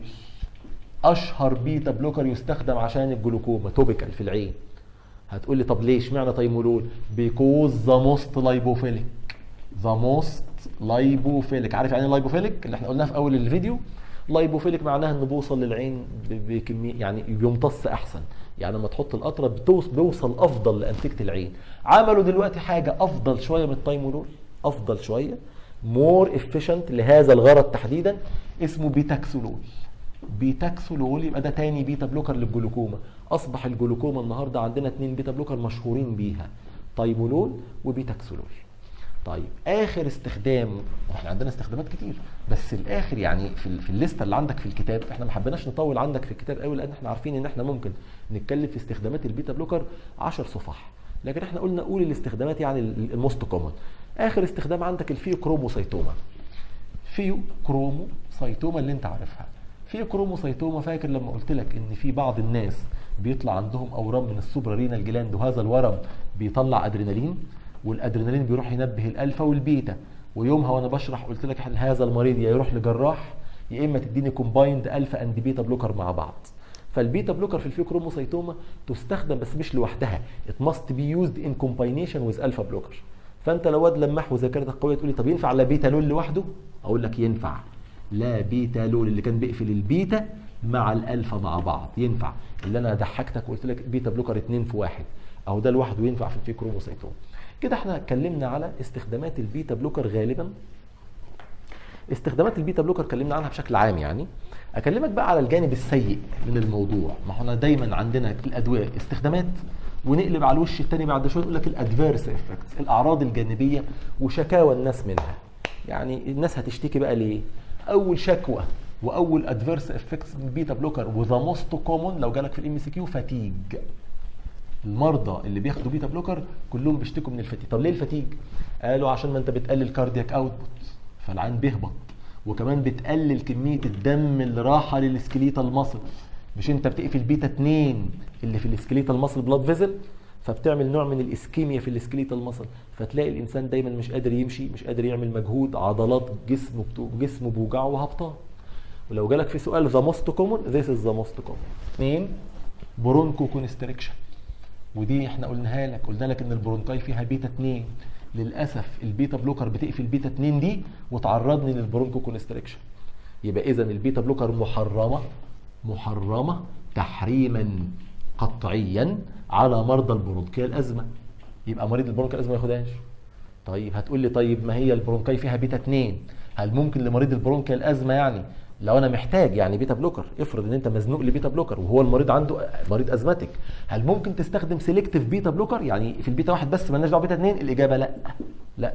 اشهر بيتا بلوكر يستخدم عشان الجلوكوما توبيكال في العين هتقول لي طب ليه اشمعنى تايمولول بيكوز ذا موست لايبوفيليك ذا موست لايبوفيليك عارف يعني ايه لايبوفيليك اللي احنا قلناه في اول الفيديو لايبوفيليك معناها انه بيوصل للعين بكميه يعني بيمتص احسن يعني لما تحط القطره بيوصل افضل لانسجه العين عملوا دلوقتي حاجه افضل شويه من التايمولول افضل شويه مور افيشنت لهذا الغرض تحديدا اسمه بيتاكسولول بيتاكسولول يبقى ده تاني بيتا بلوكر للجلوكوما اصبح الجلوكوما النهارده عندنا اتنين بيتا بلوكر مشهورين بيها تايمولول وبيتاكسولول طيب اخر استخدام احنا عندنا استخدامات كتير بس الاخر يعني في, في الليسته اللي عندك في الكتاب احنا ما حبيناش نطول عندك في الكتاب قوي لان احنا عارفين ان احنا ممكن نتكلم في استخدامات البيتا بلوكر 10 صفح لكن احنا قلنا قول الاستخدامات يعني الموست كومن اخر استخدام عندك الفيو كروموسيتوما فيو كروموسيتوما اللي انت عارفها في كروموسيتوما فاكر لما قلت لك ان في بعض الناس بيطلع عندهم اورام من السوبرا رينال جلاند وهذا الورم بيطلع ادرينالين والادرينالين بيروح ينبه الالفا والبيتا ويومها وانا بشرح قلت لك هذا المريض يا يروح لجراح يا اما تديني كومبايند الفا اند بيتا بلوكر مع بعض فالبيتا بلوكر في الفيوكروموسيتوما تستخدم بس مش لوحدها ات ماست بي يوزد ان كومباينيشن ويز الفا بلوكر فانت لو واد لماح وذاكرتك قويه تقول لي طب ينفع لا بيتا لول لوحده اقول لك ينفع لا بيتا لول اللي كان بيقفل البيتا مع الالفا مع بعض ينفع اللي انا ضحكتك وقلت لك بيتا بلوكر اتنين في واحد اهو ده لوحده ينفع في الفيوكروموسيتوما كده احنا اتكلمنا على استخدامات البيتا بلوكر غالبا استخدامات البيتا بلوكر اتكلمنا عنها بشكل عام يعني اكلمك بقى على الجانب السيء من الموضوع ما احنا دايما عندنا الادويه استخدامات ونقلب على الوش الثاني بعد شويه نقول لك الادفيرس افكتس الاعراض الجانبيه وشكاوى الناس منها يعني الناس هتشتكي بقى ليه اول شكوى واول ادفيرس افكتس من البيتا بلوكر وذا موست كومون لو جالك في الام سي كيو فاتيج المرضى اللي بياخدوا بيتا بلوكر كلهم بيشتكوا من الفتيج طب ليه الفتيج قالوا عشان ما انت بتقلل كاردياك اوتبوت فالعين بيهبط وكمان بتقلل كميه الدم اللي راحه للسكليتال ماسل مش انت بتقفل بيتا 2 اللي في السكليتال ماسل بلاد فيزل فبتعمل نوع من الاسكيميا في السكليتال ماسل فتلاقي الانسان دايما مش قادر يمشي مش قادر يعمل مجهود عضلات جسمه بتو... جسمه بوجعه وهبطان ولو جالك في سؤال ذا موست كومون ذيس از ذا موست كومون اثنين برونكو كونستريكشن ودي احنا قلناها لك قلنا لك ان البرونكاي فيها بيتا 2 للاسف البيتا بلوكر بتقفل بيتا 2 دي وتعرضني للبرونكو كونستريكشن يبقى اذا البيتا بلوكر محرمه محرمه تحريما قطعيا على مرضى البرونكيا الازمه يبقى مريض البرونكيا الازمه ما ياخدهاش طيب هتقول لي طيب ما هي البرونكاي فيها بيتا 2 هل ممكن لمريض البرونكيا الازمه يعني لو انا محتاج يعني بيتا بلوكر افرض ان انت مزنوق لبيتا بلوكر وهو المريض عنده مريض ازماتيك هل ممكن تستخدم سيلكتيف بيتا بلوكر يعني في البيتا واحد بس مالناش دعوه بيتا 2 الاجابه لا لا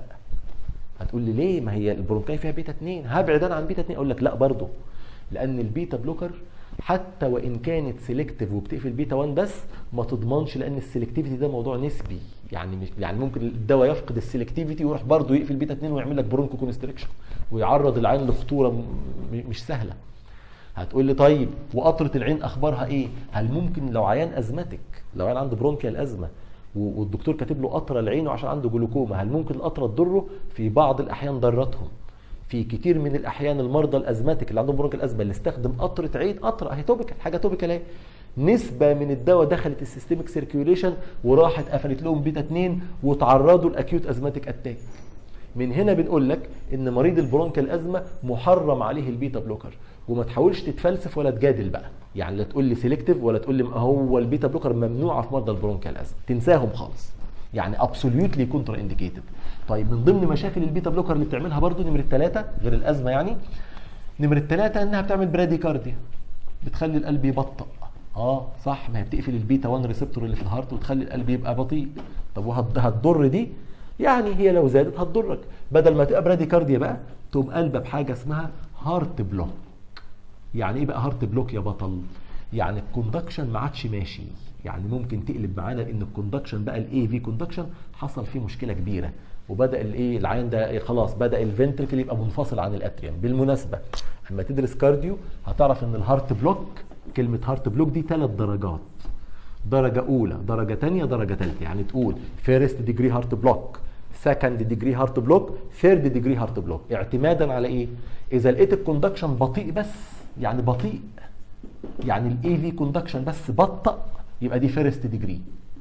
هتقول لي ليه ما هي البرونكاي فيها بيتا 2 هبعد انا عن بيتا 2 اقول لك لا برضه لان البيتا بلوكر حتى وان كانت سيلكتيف وبتقفل بيتا 1 بس ما تضمنش لان السيلكتيفيتي ده موضوع نسبي يعني مش يعني ممكن الدواء يفقد السيلكتيفيتي ويروح برضه يقفل بيتا 2 ويعمل لك برونكو كونستريكشن ويعرض العين لخطوره م- مش سهله هتقول لي طيب وقطره العين اخبارها ايه هل ممكن لو عيان ازمتك لو عيان عنده برونكيال ازمه و- والدكتور كاتب له قطره لعينه عشان عنده جلوكوما هل ممكن القطره تضره في بعض الاحيان ضرتهم في كتير من الاحيان المرضى الازماتيك اللي عندهم برونكيال ازمه اللي استخدم قطره عين قطره اهي توبيكال حاجه توبيكال اهي نسبة من الدواء دخلت السيستميك سيركيوليشن وراحت قفلت لهم بيتا 2 وتعرضوا لاكيوت ازماتيك اتاك من هنا بنقول لك ان مريض البرونكيال ازمه محرم عليه البيتا بلوكر وما تحاولش تتفلسف ولا تجادل بقى يعني لا تقول لي سيلكتيف ولا تقول لي ما هو البيتا بلوكر ممنوعه في مرضى البرونكيال ازمه تنساهم خالص يعني ابسوليوتلي كونترا انديكيتد طيب من ضمن مشاكل البيتا بلوكر اللي بتعملها برضو نمره ثلاثه غير الازمه يعني نمره ثلاثه انها بتعمل براديكارديا بتخلي القلب يبطأ اه صح ما هي بتقفل البيتا 1 ريسبتور اللي في الهارت وتخلي القلب يبقى بطيء طب وهتضر دي يعني هي لو زادت هتضرك بدل ما تبقى براديكارديا بقى تقوم قلبه بحاجه اسمها هارت بلوك يعني ايه بقى هارت بلوك يا بطل يعني الكوندكشن ما عادش ماشي يعني ممكن تقلب معانا ان الكوندكشن بقى الاي في كوندكشن حصل فيه مشكله كبيره وبدا الايه العين ده خلاص بدا الفنتركل يبقى منفصل عن الاتريوم بالمناسبه لما تدرس كارديو هتعرف ان الهارت بلوك كلمه هارت بلوك دي ثلاث درجات درجه اولى درجه ثانيه درجه ثالثه يعني تقول فيرست ديجري هارت بلوك سكند ديجري هارت بلوك ثيرد ديجري هارت بلوك اعتمادا على ايه اذا لقيت الكوندكشن بطيء بس يعني بطيء يعني الاي في كوندكشن بس بطأ يبقى دي فيرست ديجري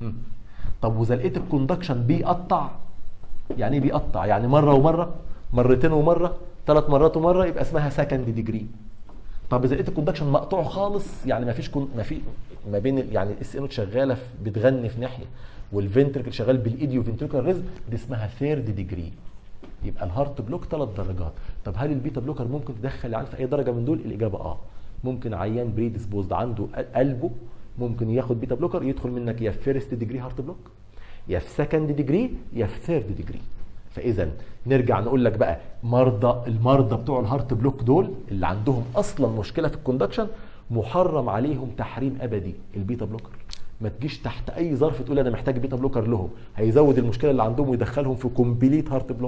طب واذا لقيت الكوندكشن بيقطع يعني ايه بيقطع يعني مره ومره مرتين ومره ثلاث مرات ومره يبقى اسمها سكند ديجري طب اذا لقيت الكوندكشن مقطوع خالص يعني ما فيش كون ما في ما بين ال- يعني الاس انوت شغاله في- بتغني في ناحيه والفنتركل شغال بالايديو فنتركل ريزم دي اسمها ثيرد ديجري يبقى الهارت بلوك ثلاث درجات طب هل البيتا بلوكر ممكن تدخل العيان في اي درجه من دول الاجابه اه ممكن عيان بريدسبوزد عنده قلبه ممكن ياخد بيتا بلوكر يدخل منك يا في فيرست ديجري هارت بلوك يا في سكند ديجري يا في ثيرد ديجري فاذا نرجع نقول لك بقى مرضى المرضى بتوع الهارت بلوك دول اللي عندهم اصلا مشكله في الكوندكشن محرم عليهم تحريم ابدي البيتا بلوكر ما تجيش تحت اي ظرف تقول انا محتاج بيتا بلوكر لهم هيزود المشكله اللي عندهم ويدخلهم في كومبليت هارت بلوك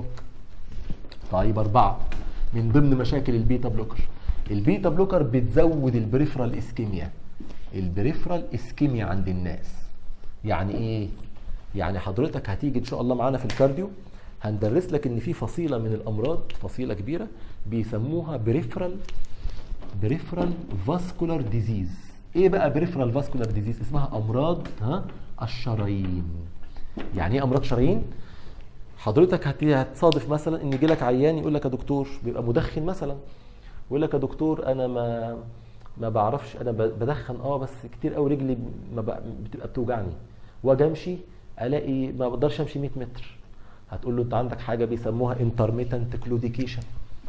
طيب أربعة من ضمن مشاكل البيتا بلوكر البيتا بلوكر بتزود البريفرال اسكيميا البريفرال اسكيميا عند الناس يعني ايه يعني حضرتك هتيجي ان شاء الله معانا في الكارديو هندرس لك ان في فصيله من الامراض فصيله كبيره بيسموها بريفرال بريفرال فاسكولار ديزيز ايه بقى بريفرال فاسكولار ديزيز اسمها امراض ها الشرايين يعني ايه امراض شرايين حضرتك هت- هتصادف مثلا ان يجي لك عيان يقول لك يا دكتور بيبقى مدخن مثلا يقول لك يا دكتور انا ما ما بعرفش انا ب- بدخن اه بس كتير قوي رجلي ما ب- بتبقى بتوجعني واجي امشي الاقي ما بقدرش امشي 100 متر هتقول له انت عندك حاجه بيسموها انترميتنت كلوديكيشن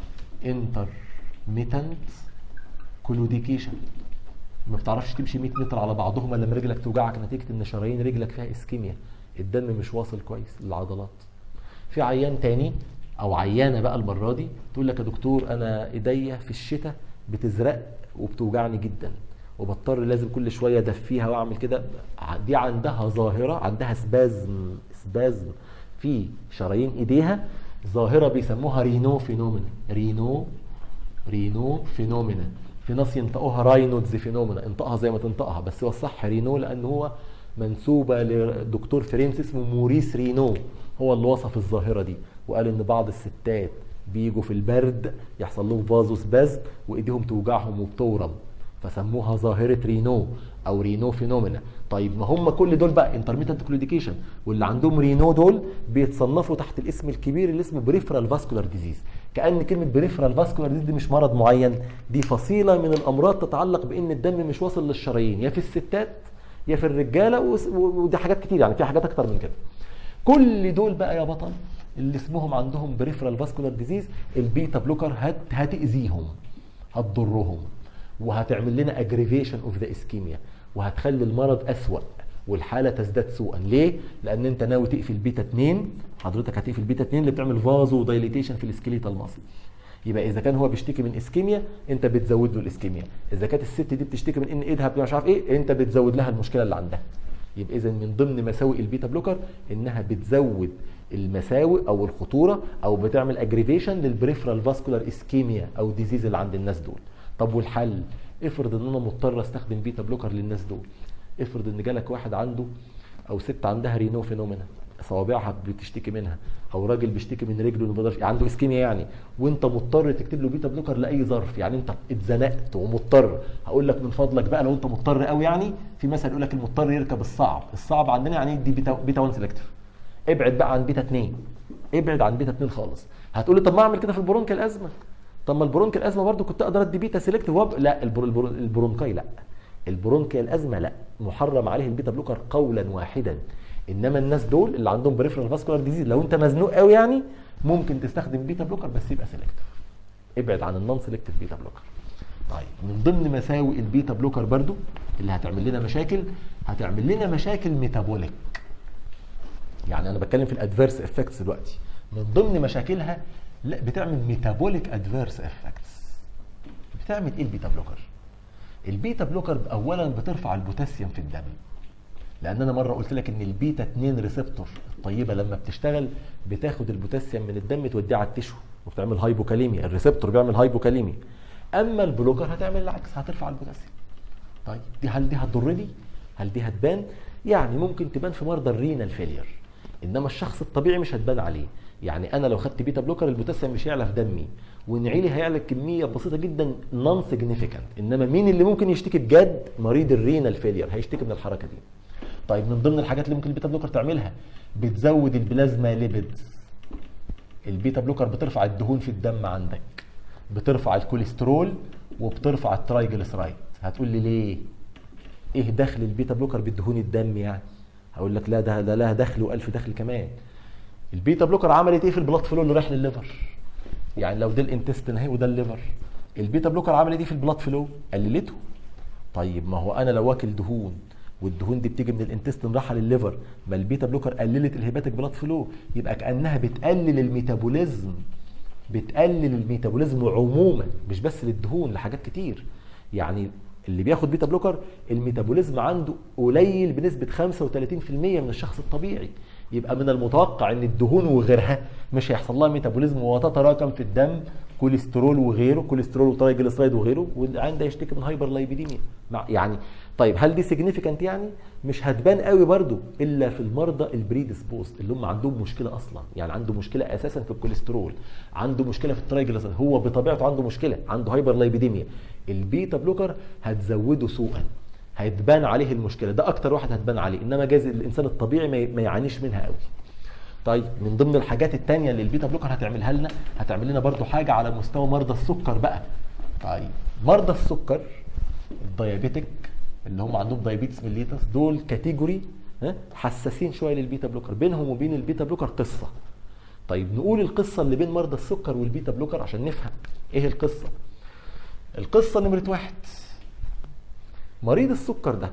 انترميتنت كلوديكيشن ما بتعرفش تمشي 100 متر على بعضهم الا لما رجلك توجعك نتيجه ان شرايين رجلك فيها اسكيميا الدم مش واصل كويس للعضلات في عيان تاني او عيانه بقى المره دي تقول لك يا دكتور انا ايديا في الشتاء بتزرق وبتوجعني جدا وبضطر لازم كل شويه ادفيها واعمل كده دي عندها ظاهره عندها سبازم سبازم في شرايين ايديها ظاهره بيسموها رينو فينومينا رينو رينو فينومينا في ناس ينطقوها راينودز فينومينا انطقها زي ما تنطقها بس هو الصح رينو لان هو منسوبه لدكتور فرنسي اسمه موريس رينو هو اللي وصف الظاهره دي وقال ان بعض الستات بيجوا في البرد يحصل لهم فازو سبازم وايديهم توجعهم وبتورم فسموها ظاهره رينو او رينو فينومينا طيب ما هم كل دول بقى انترميتنت كلوديكيشن واللي عندهم رينو دول بيتصنفوا تحت الاسم الكبير اللي اسمه بريفرال فاسكولار ديزيز كان كلمه بريفرال فاسكولار ديزيز دي مش مرض معين دي فصيله من الامراض تتعلق بان الدم مش واصل للشرايين يا في الستات يا في الرجاله وس- و- ودي حاجات كتير يعني في حاجات اكتر من كده كل دول بقى يا بطل اللي اسمهم عندهم بريفرال فاسكولار ديزيز البيتا بلوكر هت هتاذيهم هتضرهم وهتعمل لنا اجريفيشن اوف ذا اسكيميا وهتخلي المرض اسوأ والحاله تزداد سوءا ليه لان انت ناوي تقفل بيتا 2 حضرتك هتقفل بيتا 2 اللي بتعمل فازو دايليتيشن في السكيليتال ماسل يبقى اذا كان هو بيشتكي من اسكيميا انت بتزود له الاسكيميا اذا كانت الست دي بتشتكي من ان ايدها مش عارف ايه انت بتزود لها المشكله اللي عندها يبقى اذا من ضمن مساوئ البيتا بلوكر انها بتزود المساوئ او الخطوره او بتعمل اجريفيشن للبريفرال فاسكولار اسكيميا او ديزيز اللي عند الناس دول طب والحل افرض ان انا مضطر استخدم بيتا بلوكر للناس دول افرض ان جالك واحد عنده او ست عندها رينو فينومينا صوابعها بتشتكي منها او راجل بيشتكي من رجله ما بيقدرش عنده اسكيميا يعني وانت مضطر تكتب له بيتا بلوكر لاي ظرف يعني انت اتزنقت ومضطر هقول لك من فضلك بقى لو انت مضطر قوي يعني في مثل يقول لك المضطر يركب الصعب الصعب عندنا يعني دي بيتا بيتا 1 سيلكتيف ابعد بقى عن بيتا 2 ابعد عن بيتا 2 خالص هتقول لي طب ما اعمل كده في البرونكا الازمه طب ما البرونكا الازمه برضو كنت اقدر ادي بيتا سيلكتيف وب... لا البر... البر... البرونكاي لا البرونكيا الازمه لا محرم عليه البيتا بلوكر قولا واحدا انما الناس دول اللي عندهم بريفرال فاسكولار ديزيز لو انت مزنوق قوي يعني ممكن تستخدم بيتا بلوكر بس يبقى سيلكتيف ابعد عن النون سيلكتيف بيتا بلوكر طيب من ضمن مساوئ البيتا بلوكر برضو اللي هتعمل لنا مشاكل هتعمل لنا مشاكل ميتابوليك يعني انا بتكلم في الادفيرس افكتس دلوقتي من ضمن مشاكلها لا بتعمل ميتابوليك ادفيرس افكتس بتعمل ايه البيتا بلوكر البيتا بلوكر اولا بترفع البوتاسيوم في الدم لان انا مره قلت لك ان البيتا 2 ريسبتور الطيبه لما بتشتغل بتاخد البوتاسيوم من الدم توديه على التشو وبتعمل هايبوكاليميا الريسبتور بيعمل هايبوكاليميا اما البلوكر هتعمل العكس هترفع البوتاسيوم طيب دي هل دي هتضرني هل دي هتبان يعني ممكن تبان في مرضى الرينال فيلير انما الشخص الطبيعي مش هتبان عليه يعني انا لو خدت بيتا بلوكر البوتاسيوم مش هيعلى في دمي ونعيلي هيعلى كميه بسيطه جدا نون سيجنيفيكانت انما مين اللي ممكن يشتكي بجد مريض الرينال فيلير هيشتكي من الحركه دي طيب من ضمن الحاجات اللي ممكن البيتا بلوكر تعملها بتزود البلازما ليبيدز البيتا بلوكر بترفع الدهون في الدم عندك بترفع الكوليسترول وبترفع الترايجليسرايد هتقول لي ليه ايه دخل البيتا بلوكر بالدهون الدم يعني هقول لك لا ده لا لها دخل والف دخل كمان البيتا بلوكر عملت ايه في البلاد فلو اللي رايح للليفر يعني لو ده الانتستين اهي وده الليفر البيتا بلوكر عملت ايه في البلاد فلو قللته طيب ما هو انا لو واكل دهون والدهون دي بتيجي من الانتستين رايحه للليفر ما البيتا بلوكر قللت الهيباتيك بلاد فلو يبقى كانها بتقلل الميتابوليزم بتقلل الميتابوليزم عموما مش بس للدهون لحاجات كتير يعني اللي بياخد بيتا بلوكر الميتابوليزم عنده قليل بنسبه 35% من الشخص الطبيعي يبقى من المتوقع ان الدهون وغيرها مش هيحصل لها ميتابوليزم وتتراكم في الدم كوليسترول وغيره كوليسترول وترايجليسرايد وغيره والعين ده يشتكي من هايبر لايبيديميا يعني طيب هل دي سيجنيفيكانت يعني مش هتبان قوي برضو الا في المرضى البريديسبوست اللي هم عندهم مشكله اصلا يعني عنده مشكله اساسا في الكوليسترول عنده مشكله في الترايجليسرايد هو بطبيعته عنده مشكله عنده هايبر لايبيديميا البيتا بلوكر هتزوده سوءا هيتبان عليه المشكله ده اكتر واحد هتبان عليه انما جايز الانسان الطبيعي ما يعانيش منها قوي طيب من ضمن الحاجات التانية اللي البيتا بلوكر هتعملها لنا هتعمل لنا برضو حاجة على مستوى مرضى السكر بقى طيب مرضى السكر الديابيتك اللي هم عندهم دايابيتس ميليتس دول كاتيجوري حساسين شويه للبيتا بلوكر بينهم وبين البيتا بلوكر قصه طيب نقول القصه اللي بين مرضى السكر والبيتا بلوكر عشان نفهم ايه القصه القصه نمره واحد مريض السكر ده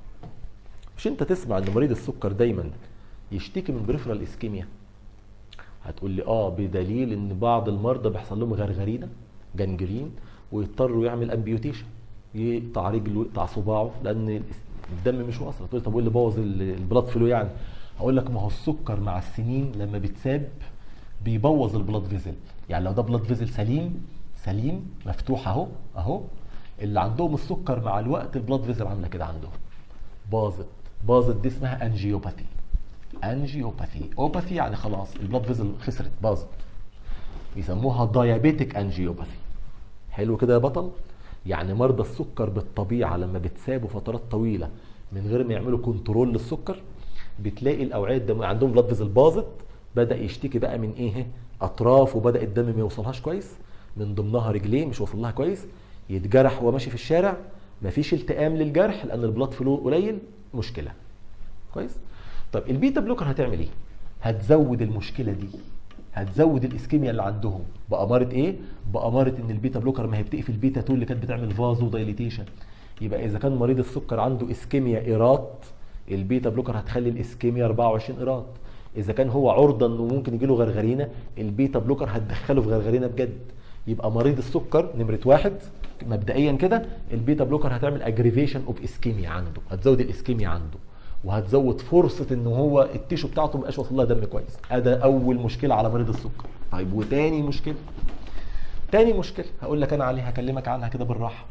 مش انت تسمع ان مريض السكر دايما يشتكي من بريفرال اسكيميا هتقول لي اه بدليل ان بعض المرضى بيحصل لهم غرغرينه جنجرين ويضطروا يعمل امبيوتيشن يقطع رجله يقطع صباعه لان الدم مش واصل تقول طب وايه اللي بوظ البلاد فلو يعني هقول لك ما هو السكر مع السنين لما بيتساب بيبوظ البلاد فيزل يعني لو ده بلاد فيزل سليم سليم مفتوح اهو اهو اللي عندهم السكر مع الوقت البلاد فيزل عامله كده عندهم باظت باظت دي اسمها انجيوباثي انجيوباثي اوباثي يعني خلاص البلاد فيزل خسرت باظت بيسموها دايابيتك انجيوباثي حلو كده يا بطل يعني مرضى السكر بالطبيعه لما بتسابوا فترات طويله من غير ما يعملوا كنترول للسكر بتلاقي الاوعيه الدمويه عندهم بلاد فيزل باظت بدا يشتكي بقى من ايه اطراف وبدا الدم ما يوصلهاش كويس من ضمنها رجليه مش واصل لها كويس يتجرح وهو ماشي في الشارع مفيش التئام للجرح لان البلاد فلو قليل مشكله كويس طب البيتا بلوكر هتعمل ايه هتزود المشكله دي هتزود الاسكيميا اللي عندهم باماره ايه باماره ان البيتا بلوكر ما هي بتقفل البيتا 2 اللي كانت بتعمل فازو دايليتيشن يبقى اذا كان مريض السكر عنده اسكيميا ايرات البيتا بلوكر هتخلي الاسكيميا 24 ايرات اذا كان هو عرضه انه ممكن يجي له غرغرينه البيتا بلوكر هتدخله في غرغرينه بجد يبقى مريض السكر نمره واحد مبدئيا كده البيتا بلوكر هتعمل اجريفيشن اوف اسكيميا عنده هتزود الاسكيميا عنده وهتزود فرصه ان هو التيشو بتاعته ما يبقاش واصل لها دم كويس هذا اول مشكله على مريض السكر طيب وتاني مشكله تاني مشكله هقول لك انا عليها هكلمك عنها كده بالراحه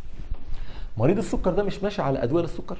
مريض السكر ده مش ماشي على ادويه للسكر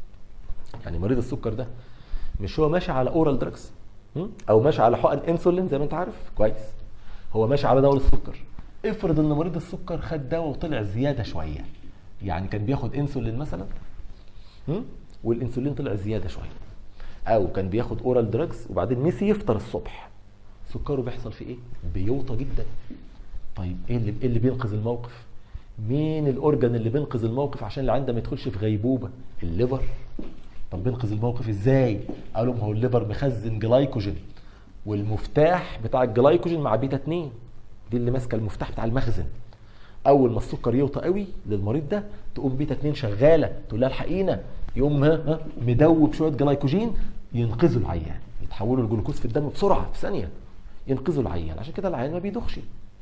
يعني مريض السكر ده مش هو ماشي على اورال دراجز او ماشي على حقن انسولين زي ما انت عارف كويس هو ماشي على دواء السكر افرض ان مريض السكر خد دواء وطلع زياده شويه يعني كان بياخد انسولين مثلا هم؟ والانسولين طلع زياده شويه او كان بياخد اورال دراجز وبعدين نسي يفطر الصبح سكره بيحصل فيه ايه بيوطى جدا طيب ايه اللي ايه اللي بينقذ الموقف مين الاورجن اللي بينقذ الموقف عشان اللي عنده ما يدخلش في غيبوبه الليفر طب بينقذ الموقف ازاي قالوا ما هو الليفر مخزن جلايكوجين والمفتاح بتاع الجلايكوجين مع بيتا 2 دي اللي ماسكه المفتاح بتاع المخزن اول ما السكر يوطى قوي للمريض ده تقوم بيتا 2 شغاله تقول لها الحقينا يقوم ها ها مدوب شويه جلايكوجين ينقذوا العيان يتحولوا الجلوكوز في الدم بسرعه في ثانيه ينقذوا العيان عشان كده العيان ما بيدخش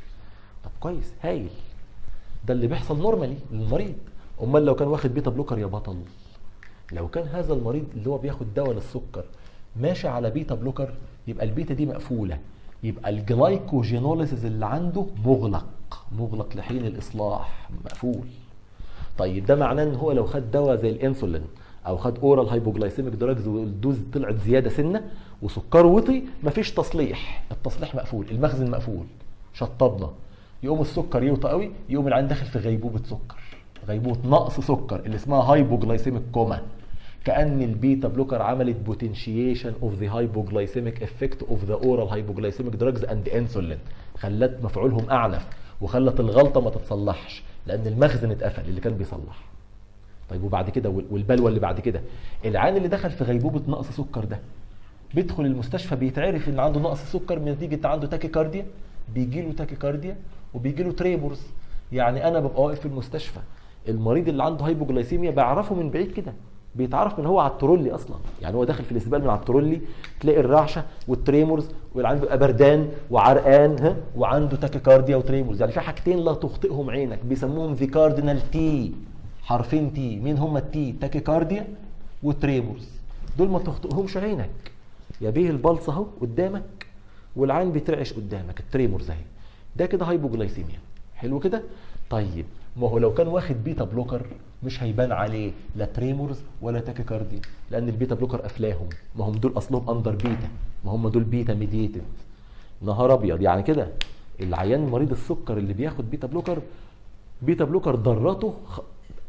طب كويس هايل ده اللي بيحصل نورمالي للمريض امال لو كان واخد بيتا بلوكر يا بطل لو كان هذا المريض اللي هو بياخد دواء للسكر ماشي على بيتا بلوكر يبقى البيتا دي مقفوله يبقى الجلايكوجينوليسيس اللي عنده مغلق مغلق لحين الاصلاح مقفول طيب ده معناه ان هو لو خد دواء زي الانسولين او خد اورال هايبوجلايسيميك دراجز والدوز طلعت زياده سنه وسكره وطي مفيش تصليح التصليح مقفول المخزن مقفول شطبنا يقوم السكر يوطى قوي يقوم العين داخل في غيبوبه سكر غيبوبه نقص سكر اللي اسمها هايبوجلايسيميك كوما كان البيتا بلوكر عملت بوتنشيشن اوف ذا هايبوجلايسيميك افكت اوف ذا اورال هايبوجلايسيميك دراجز اند انسولين خلت مفعولهم اعنف وخلت الغلطه ما تتصلحش لان المخزن اتقفل اللي كان بيصلح طيب وبعد كده والبلوى اللي بعد كده العيان اللي دخل في غيبوبه نقص سكر ده بيدخل المستشفى بيتعرف ان عنده نقص سكر نتيجه عنده تاكيكارديا بيجي له تاكيكارديا وبيجي له تريبورز يعني انا ببقى واقف في المستشفى المريض اللي عنده هايبوجلايسيميا بعرفه من بعيد كده بيتعرف من هو على الترولي اصلا يعني هو داخل في الاستقبال من على الترولي تلاقي الرعشه والتريمورز والعين بيبقى بردان وعرقان ها وعنده تاكيكارديا وتريمورز يعني في حاجتين لا تخطئهم عينك بيسموهم ذا كاردينال تي حرفين تي مين هم التي تاكيكارديا وتريمورز دول ما تخطئهمش عينك يا بيه البلص اهو قدامك والعين بيترعش قدامك التريمورز اهي ده كده هايبوجلايسيميا حلو كده طيب ما هو لو كان واخد بيتا بلوكر مش هيبان عليه لا تريمورز ولا تاكيكارديا لان البيتا بلوكر قفلاهم ما هم دول اصلهم اندر بيتا ما هم دول بيتا ميديتد نهار ابيض يعني كده العيان مريض السكر اللي بياخد بيتا بلوكر بيتا بلوكر ضرته خ...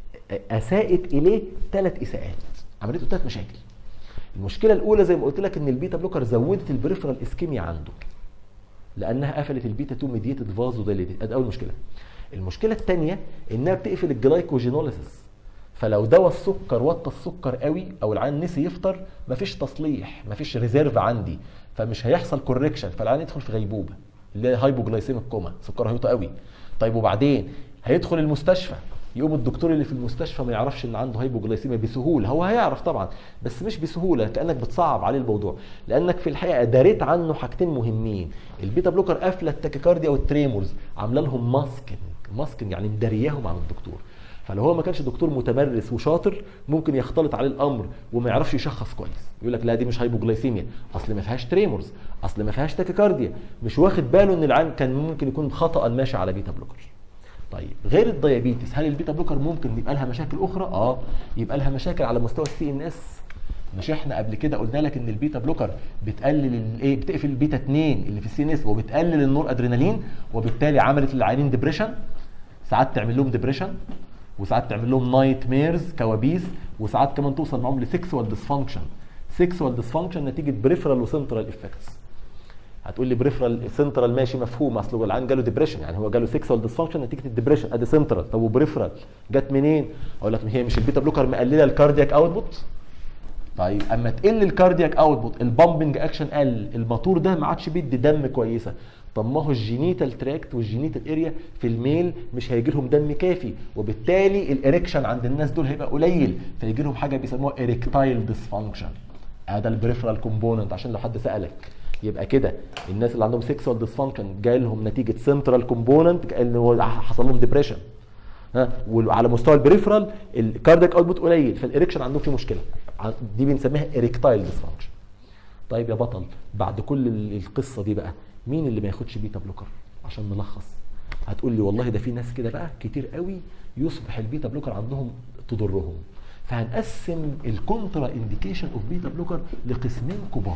اساءت اليه ثلاث اساءات عملته ثلاث مشاكل المشكله الاولى زي ما قلت لك ان البيتا بلوكر زودت البريفرال اسكيميا عنده لانها قفلت البيتا 2 ميديتد فازو دايليتد ادي اول مشكله المشكله الثانيه انها بتقفل الجلايكوجينوليسيس فلو دواء السكر وطى السكر قوي او العيان نسي يفطر مفيش تصليح مفيش ريزيرف عندي فمش هيحصل كوركشن فالعيان يدخل في غيبوبه اللي هي هايبوجلايسيميك كوما سكر هيوطى قوي طيب وبعدين هيدخل المستشفى يقوم الدكتور اللي في المستشفى ما يعرفش ان عنده هايبوجلايسيميا بسهوله هو هيعرف طبعا بس مش بسهوله كانك بتصعب عليه الموضوع لانك في الحقيقه داريت عنه حاجتين مهمين البيتا بلوكر قافله التاكيكارديا والتريمورز عامله لهم ماسكن ماسكن يعني مدارياهم عن الدكتور فلو هو ما كانش دكتور متمرس وشاطر ممكن يختلط عليه الامر وما يعرفش يشخص كويس يقول لك لا دي مش هايبوجلايسيميا اصل ما فيهاش تريمورز اصل ما فيهاش تاكيكارديا مش واخد باله ان العين كان ممكن يكون خطا ماشي على بيتا بلوكر طيب غير الديابيتس هل البيتا بلوكر ممكن يبقى لها مشاكل اخرى اه يبقى لها مشاكل على مستوى السي ان اس مش احنا قبل كده قلنا لك ان البيتا بلوكر بتقلل الايه بتقفل البيتا 2 اللي في السي ان اس وبتقلل النور ادرينالين وبالتالي عملت للعيانين ديبريشن ساعات تعمل لهم ديبريشن وساعات تعمل لهم نايت ميرز كوابيس وساعات كمان توصل معاهم لسكسوال ديسفانكشن سكسوال ديسفانكشن نتيجه بريفرال وسنترال افكتس هتقول لي بريفرال سنترال ماشي مفهوم اصل هو العيان جاله ديبريشن يعني هو جاله سكسوال ديسفانكشن نتيجه الديبريشن ادي سنترال طب وبريفرال جت منين؟ اقول لك هي مش البيتا بلوكر مقلله الكاردياك اوتبوت طيب اما تقل الكاردياك اوتبوت البامبنج اكشن قل الموتور ده ما عادش بيدي دم كويسه طب ما هو الجينيتال تراكت والجينيتال اريا في الميل مش هيجي لهم دم كافي وبالتالي الاريكشن عند الناس دول هيبقى قليل فيجي لهم حاجه بيسموها اريكتايل ديسفانكشن هذا البريفرال كومبوننت عشان لو حد سالك يبقى كده الناس اللي عندهم سيكسوال ديسفانكشن جاي لهم نتيجه سنترال كومبوننت ان هو حصل لهم ديبريشن ها وعلى مستوى البريفرال الكاردياك اوتبوت قليل فالاريكشن عندهم فيه مشكله دي بنسميها اريكتايل ديسفانكشن طيب يا بطل بعد كل القصه دي بقى مين اللي ما ياخدش بيتا بلوكر عشان نلخص هتقول لي والله ده في ناس كده بقى كتير قوي يصبح البيتا بلوكر عندهم تضرهم فهنقسم الكونترا انديكيشن اوف بيتا بلوكر لقسمين كبار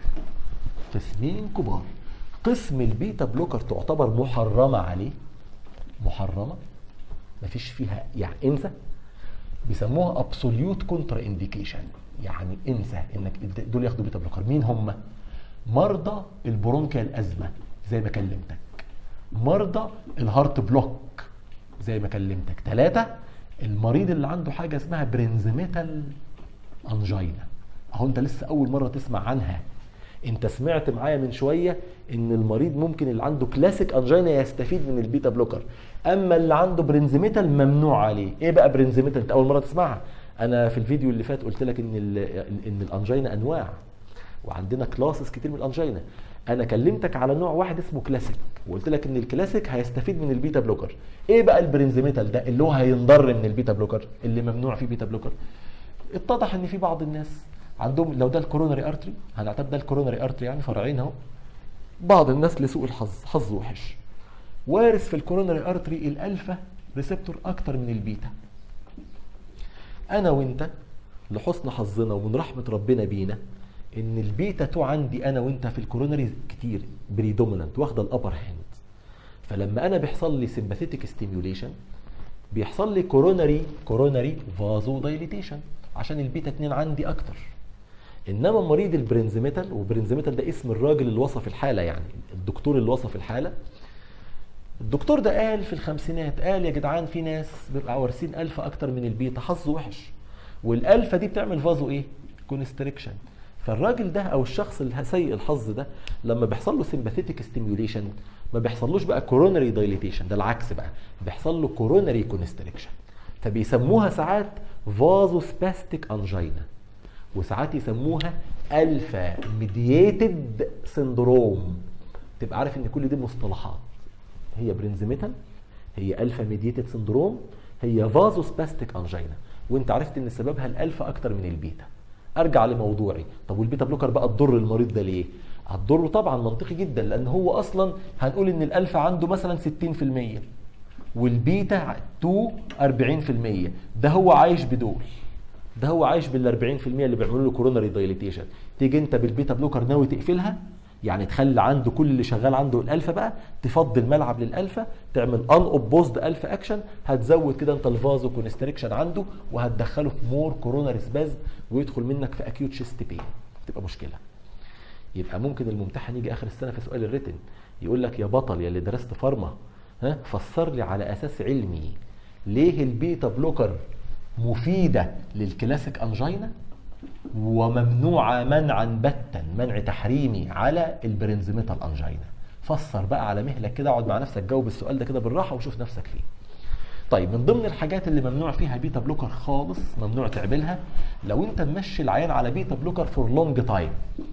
قسمين كبار قسم البيتا بلوكر تعتبر محرمه عليه محرمه مفيش فيها يعني انسى بيسموها ابسوليوت كونترا انديكيشن يعني انسى انك دول ياخدوا بيتا بلوكر مين هم مرضى البرونكيال ازمه زي ما كلمتك مرضى الهارت بلوك زي ما كلمتك ثلاثة المريض اللي عنده حاجة اسمها برينزميتال انجينا اهو انت لسه اول مرة تسمع عنها انت سمعت معايا من شوية ان المريض ممكن اللي عنده كلاسيك انجينا يستفيد من البيتا بلوكر اما اللي عنده برينزميتال ممنوع عليه ايه بقى برينزميتال انت اول مرة تسمعها انا في الفيديو اللي فات قلت لك ان ان الانجينا انواع وعندنا كلاسز كتير من الانجينا انا كلمتك على نوع واحد اسمه كلاسيك وقلت لك ان الكلاسيك هيستفيد من البيتا بلوكر ايه بقى البرينزيميتال ده اللي هو هينضر من البيتا بلوكر اللي ممنوع فيه بيتا بلوكر اتضح ان في بعض الناس عندهم لو ده الكورونري ارتري هنعتبر ده الكورونري ارتري يعني فرعين اهو بعض الناس لسوء الحظ حظ وحش وارث في الكورونري ارتري الالفا ريسبتور اكتر من البيتا انا وانت لحسن حظنا ومن رحمه ربنا بينا ان البيتا 2 عندي انا وانت في الكورونري كتير بريدومينانت واخده الابر هاند فلما انا بيحصل لي سمباثيتك ستيميوليشن بيحصل لي كورونري كورونري فازو دايليتيشن عشان البيتا 2 عندي اكتر انما مريض البرنزميتال وبرنزميتال ده اسم الراجل اللي وصف الحاله يعني الدكتور اللي وصف الحاله الدكتور ده قال في الخمسينات قال يا جدعان في ناس بيبقى وارثين الفا اكتر من البيتا حظه وحش والالفا دي بتعمل فازو ايه كونستريكشن فالراجل ده او الشخص السيء الحظ ده لما بيحصل له سمباثيتك ستيميوليشن ما بيحصلوش بقى كورونري دايليتيشن ده العكس بقى بيحصل له كورونري كونستريكشن فبيسموها ساعات فازو سباستيك انجينا وساعات يسموها الفا ميدييتد سندروم تبقى عارف ان كل دي مصطلحات هي برينزميتال هي الفا ميدييتد سندروم هي فازو سباستيك انجينا وانت عرفت ان سببها الالفا اكتر من البيتا ارجع لموضوعي طب والبيتا بلوكر بقى تضر المريض ده ليه هتضره طبعا منطقي جدا لان هو اصلا هنقول ان الالفا عنده مثلا 60% والبيتا 2 40% ده هو عايش بدول ده هو عايش بال 40% اللي بيعملوا له كوروناري دايليتيشن تيجي انت بالبيتا بلوكر ناوي تقفلها يعني تخلي عنده كل اللي شغال عنده الالفا بقى تفضي الملعب للالفا تعمل ان اوبوزد الفا اكشن هتزود كده انت الفازو كونستريكشن عنده وهتدخله في مور كوروناري سبازم ويدخل منك في اكيوت شيست بين تبقى مشكله يبقى ممكن الممتحن يجي اخر السنه في سؤال الريتن يقول لك يا بطل يا اللي درست فارما ها فسر لي على اساس علمي ليه البيتا بلوكر مفيده للكلاسيك انجينا وممنوعه منعا باتا منع تحريمي على البرنزميتال انجينا فسر بقى على مهلك كده اقعد مع نفسك جاوب السؤال ده كده بالراحه وشوف نفسك فيه طيب من ضمن الحاجات اللي ممنوع فيها بيتا بلوكر خالص ممنوع تعملها لو انت ممشي العيان على بيتا بلوكر فور لونج تايم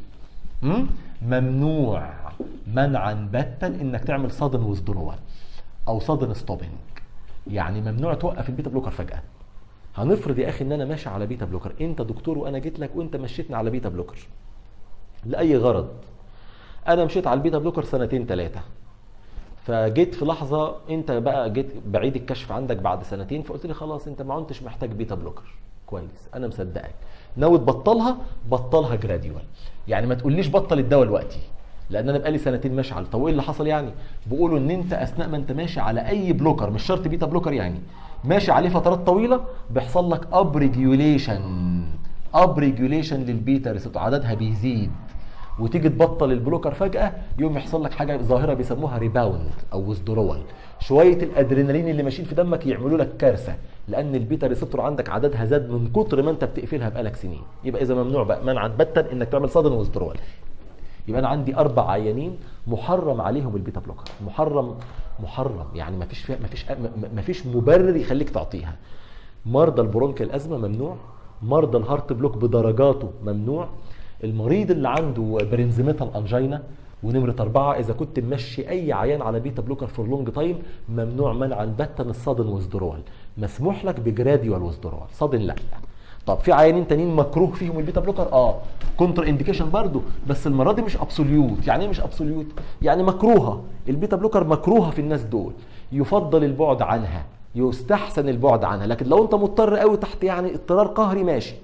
ممنوع منعا باتا انك تعمل صدن وذرول او صدن ستوبنج يعني ممنوع توقف البيتا بلوكر فجاه هنفرض يا اخي ان انا ماشي على بيتا بلوكر انت دكتور وانا جيت لك وانت مشيتني على بيتا بلوكر لاي غرض انا مشيت على البيتا بلوكر سنتين ثلاثه فجيت في لحظه انت بقى جيت بعيد الكشف عندك بعد سنتين فقلت لي خلاص انت ما عدتش محتاج بيتا بلوكر كويس انا مصدقك ناوي تبطلها بطلها جراديوال يعني ما تقوليش بطل الدواء دلوقتي لان انا بقالي سنتين ماشي على طب ايه اللي حصل يعني بيقولوا ان انت اثناء ما انت ماشي على اي بلوكر مش شرط بيتا بلوكر يعني ماشي عليه فترات طويله بيحصل لك اب ريجيوليشن اب ريجيوليشن للبيتا ريسبتور عددها بيزيد وتيجي تبطل البلوكر فجاه يوم يحصل لك حاجه ظاهره بيسموها ريباوند او ويزدرول شويه الادرينالين اللي ماشيين في دمك يعملوا لك كارثه لان البيتا ريسبتور عندك عددها زاد من كتر ما انت بتقفلها بقالك سنين يبقى اذا ممنوع بقى منعا باتا انك تعمل صدن ويزدرول يبقى انا عندي اربع عيانين محرم عليهم البيتا بلوكر محرم محرم يعني ما فيش فيها ما فيش ما فيش مبرر يخليك تعطيها مرضى البرونكيال الازمه ممنوع مرضى الهارت بلوك بدرجاته ممنوع المريض اللي عنده برنزيميتال انجينا ونمرة أربعة إذا كنت ممشي أي عيان على بيتا بلوكر فور لونج تايم ممنوع منعا باتا الصدن وزدرول مسموح لك بجراديوال وزدرول صدن لا طب في عيانين تانيين مكروه فيهم البيتا بلوكر اه كونتر انديكيشن برضو بس المره دي مش ابسوليوت يعني ايه مش ابسوليوت يعني مكروهه البيتا بلوكر مكروهه في الناس دول يفضل البعد عنها يستحسن البعد عنها لكن لو انت مضطر قوي تحت يعني اضطرار قهري ماشي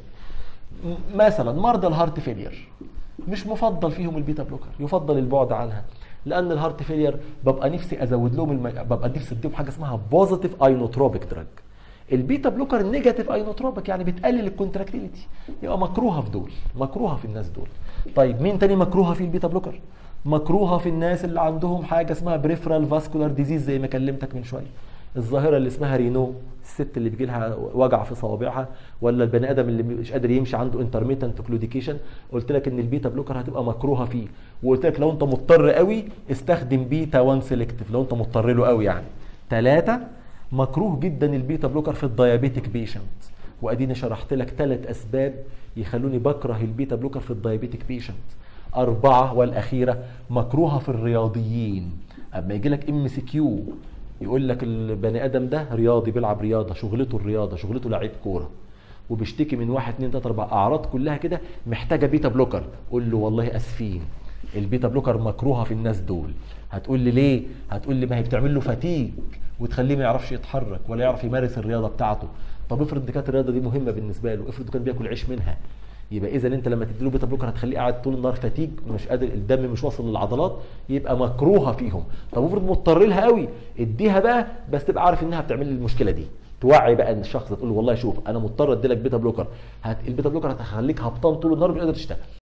مثلا مرضى الهارت فيلير مش مفضل فيهم البيتا بلوكر يفضل البعد عنها لان الهارت فيلير ببقى نفسي ازود لهم الم... ببقى نفسي اديهم حاجه اسمها بوزيتيف اينوتروبيك دراج البيتا بلوكر نيجاتيف اينوتروبيك يعني بتقلل الكونتراكتيليتي يبقى مكروهه في دول مكروهه في الناس دول طيب مين تاني مكروهه في البيتا بلوكر مكروهه في الناس اللي عندهم حاجه اسمها بريفرال فاسكولار ديزيز زي ما كلمتك من شويه الظاهره اللي اسمها رينو الست اللي بيجي لها وجع في صوابعها ولا البني ادم اللي مش قادر يمشي عنده انترميتنت كلوديكيشن قلت لك ان البيتا بلوكر هتبقى مكروهه فيه وقلت لك لو انت مضطر قوي استخدم بيتا 1 سيلكتيف لو انت مضطر له قوي يعني ثلاثه مكروه جدا البيتا بلوكر في الدايابيتيك بيشنت واديني شرحت لك ثلاث اسباب يخلوني بكره البيتا بلوكر في الدايابيتيك بيشنت أربعة والأخيرة مكروهة في الرياضيين أما يجي لك ام سي كيو يقول لك البني ادم ده رياضي بيلعب رياضه شغلته الرياضه شغلته لعيب كوره وبيشتكي من واحد اتنين تلاته اربعه اعراض كلها كده محتاجه بيتا بلوكر قول له والله اسفين البيتا بلوكر مكروهه في الناس دول هتقول لي ليه هتقول لي ما هي بتعمل له فتيج وتخليه ما يعرفش يتحرك ولا يعرف يمارس الرياضه بتاعته طب افرض دي كانت الرياضه دي مهمه بالنسبه له افرض كان بياكل عيش منها يبقى اذا انت لما تديله بيتا بلوكر هتخليه قاعد طول النهار فتيج مش قادر الدم مش واصل للعضلات يبقى مكروهه فيهم طب افرض مضطر لها قوي اديها بقى بس تبقى عارف انها بتعمل لي المشكله دي توعي بقى ان الشخص تقول له والله شوف انا مضطر ادي لك بيتا بلوكر هت... البيتا بلوكر هتخليك هبطان طول النهار مش قادر تشتغل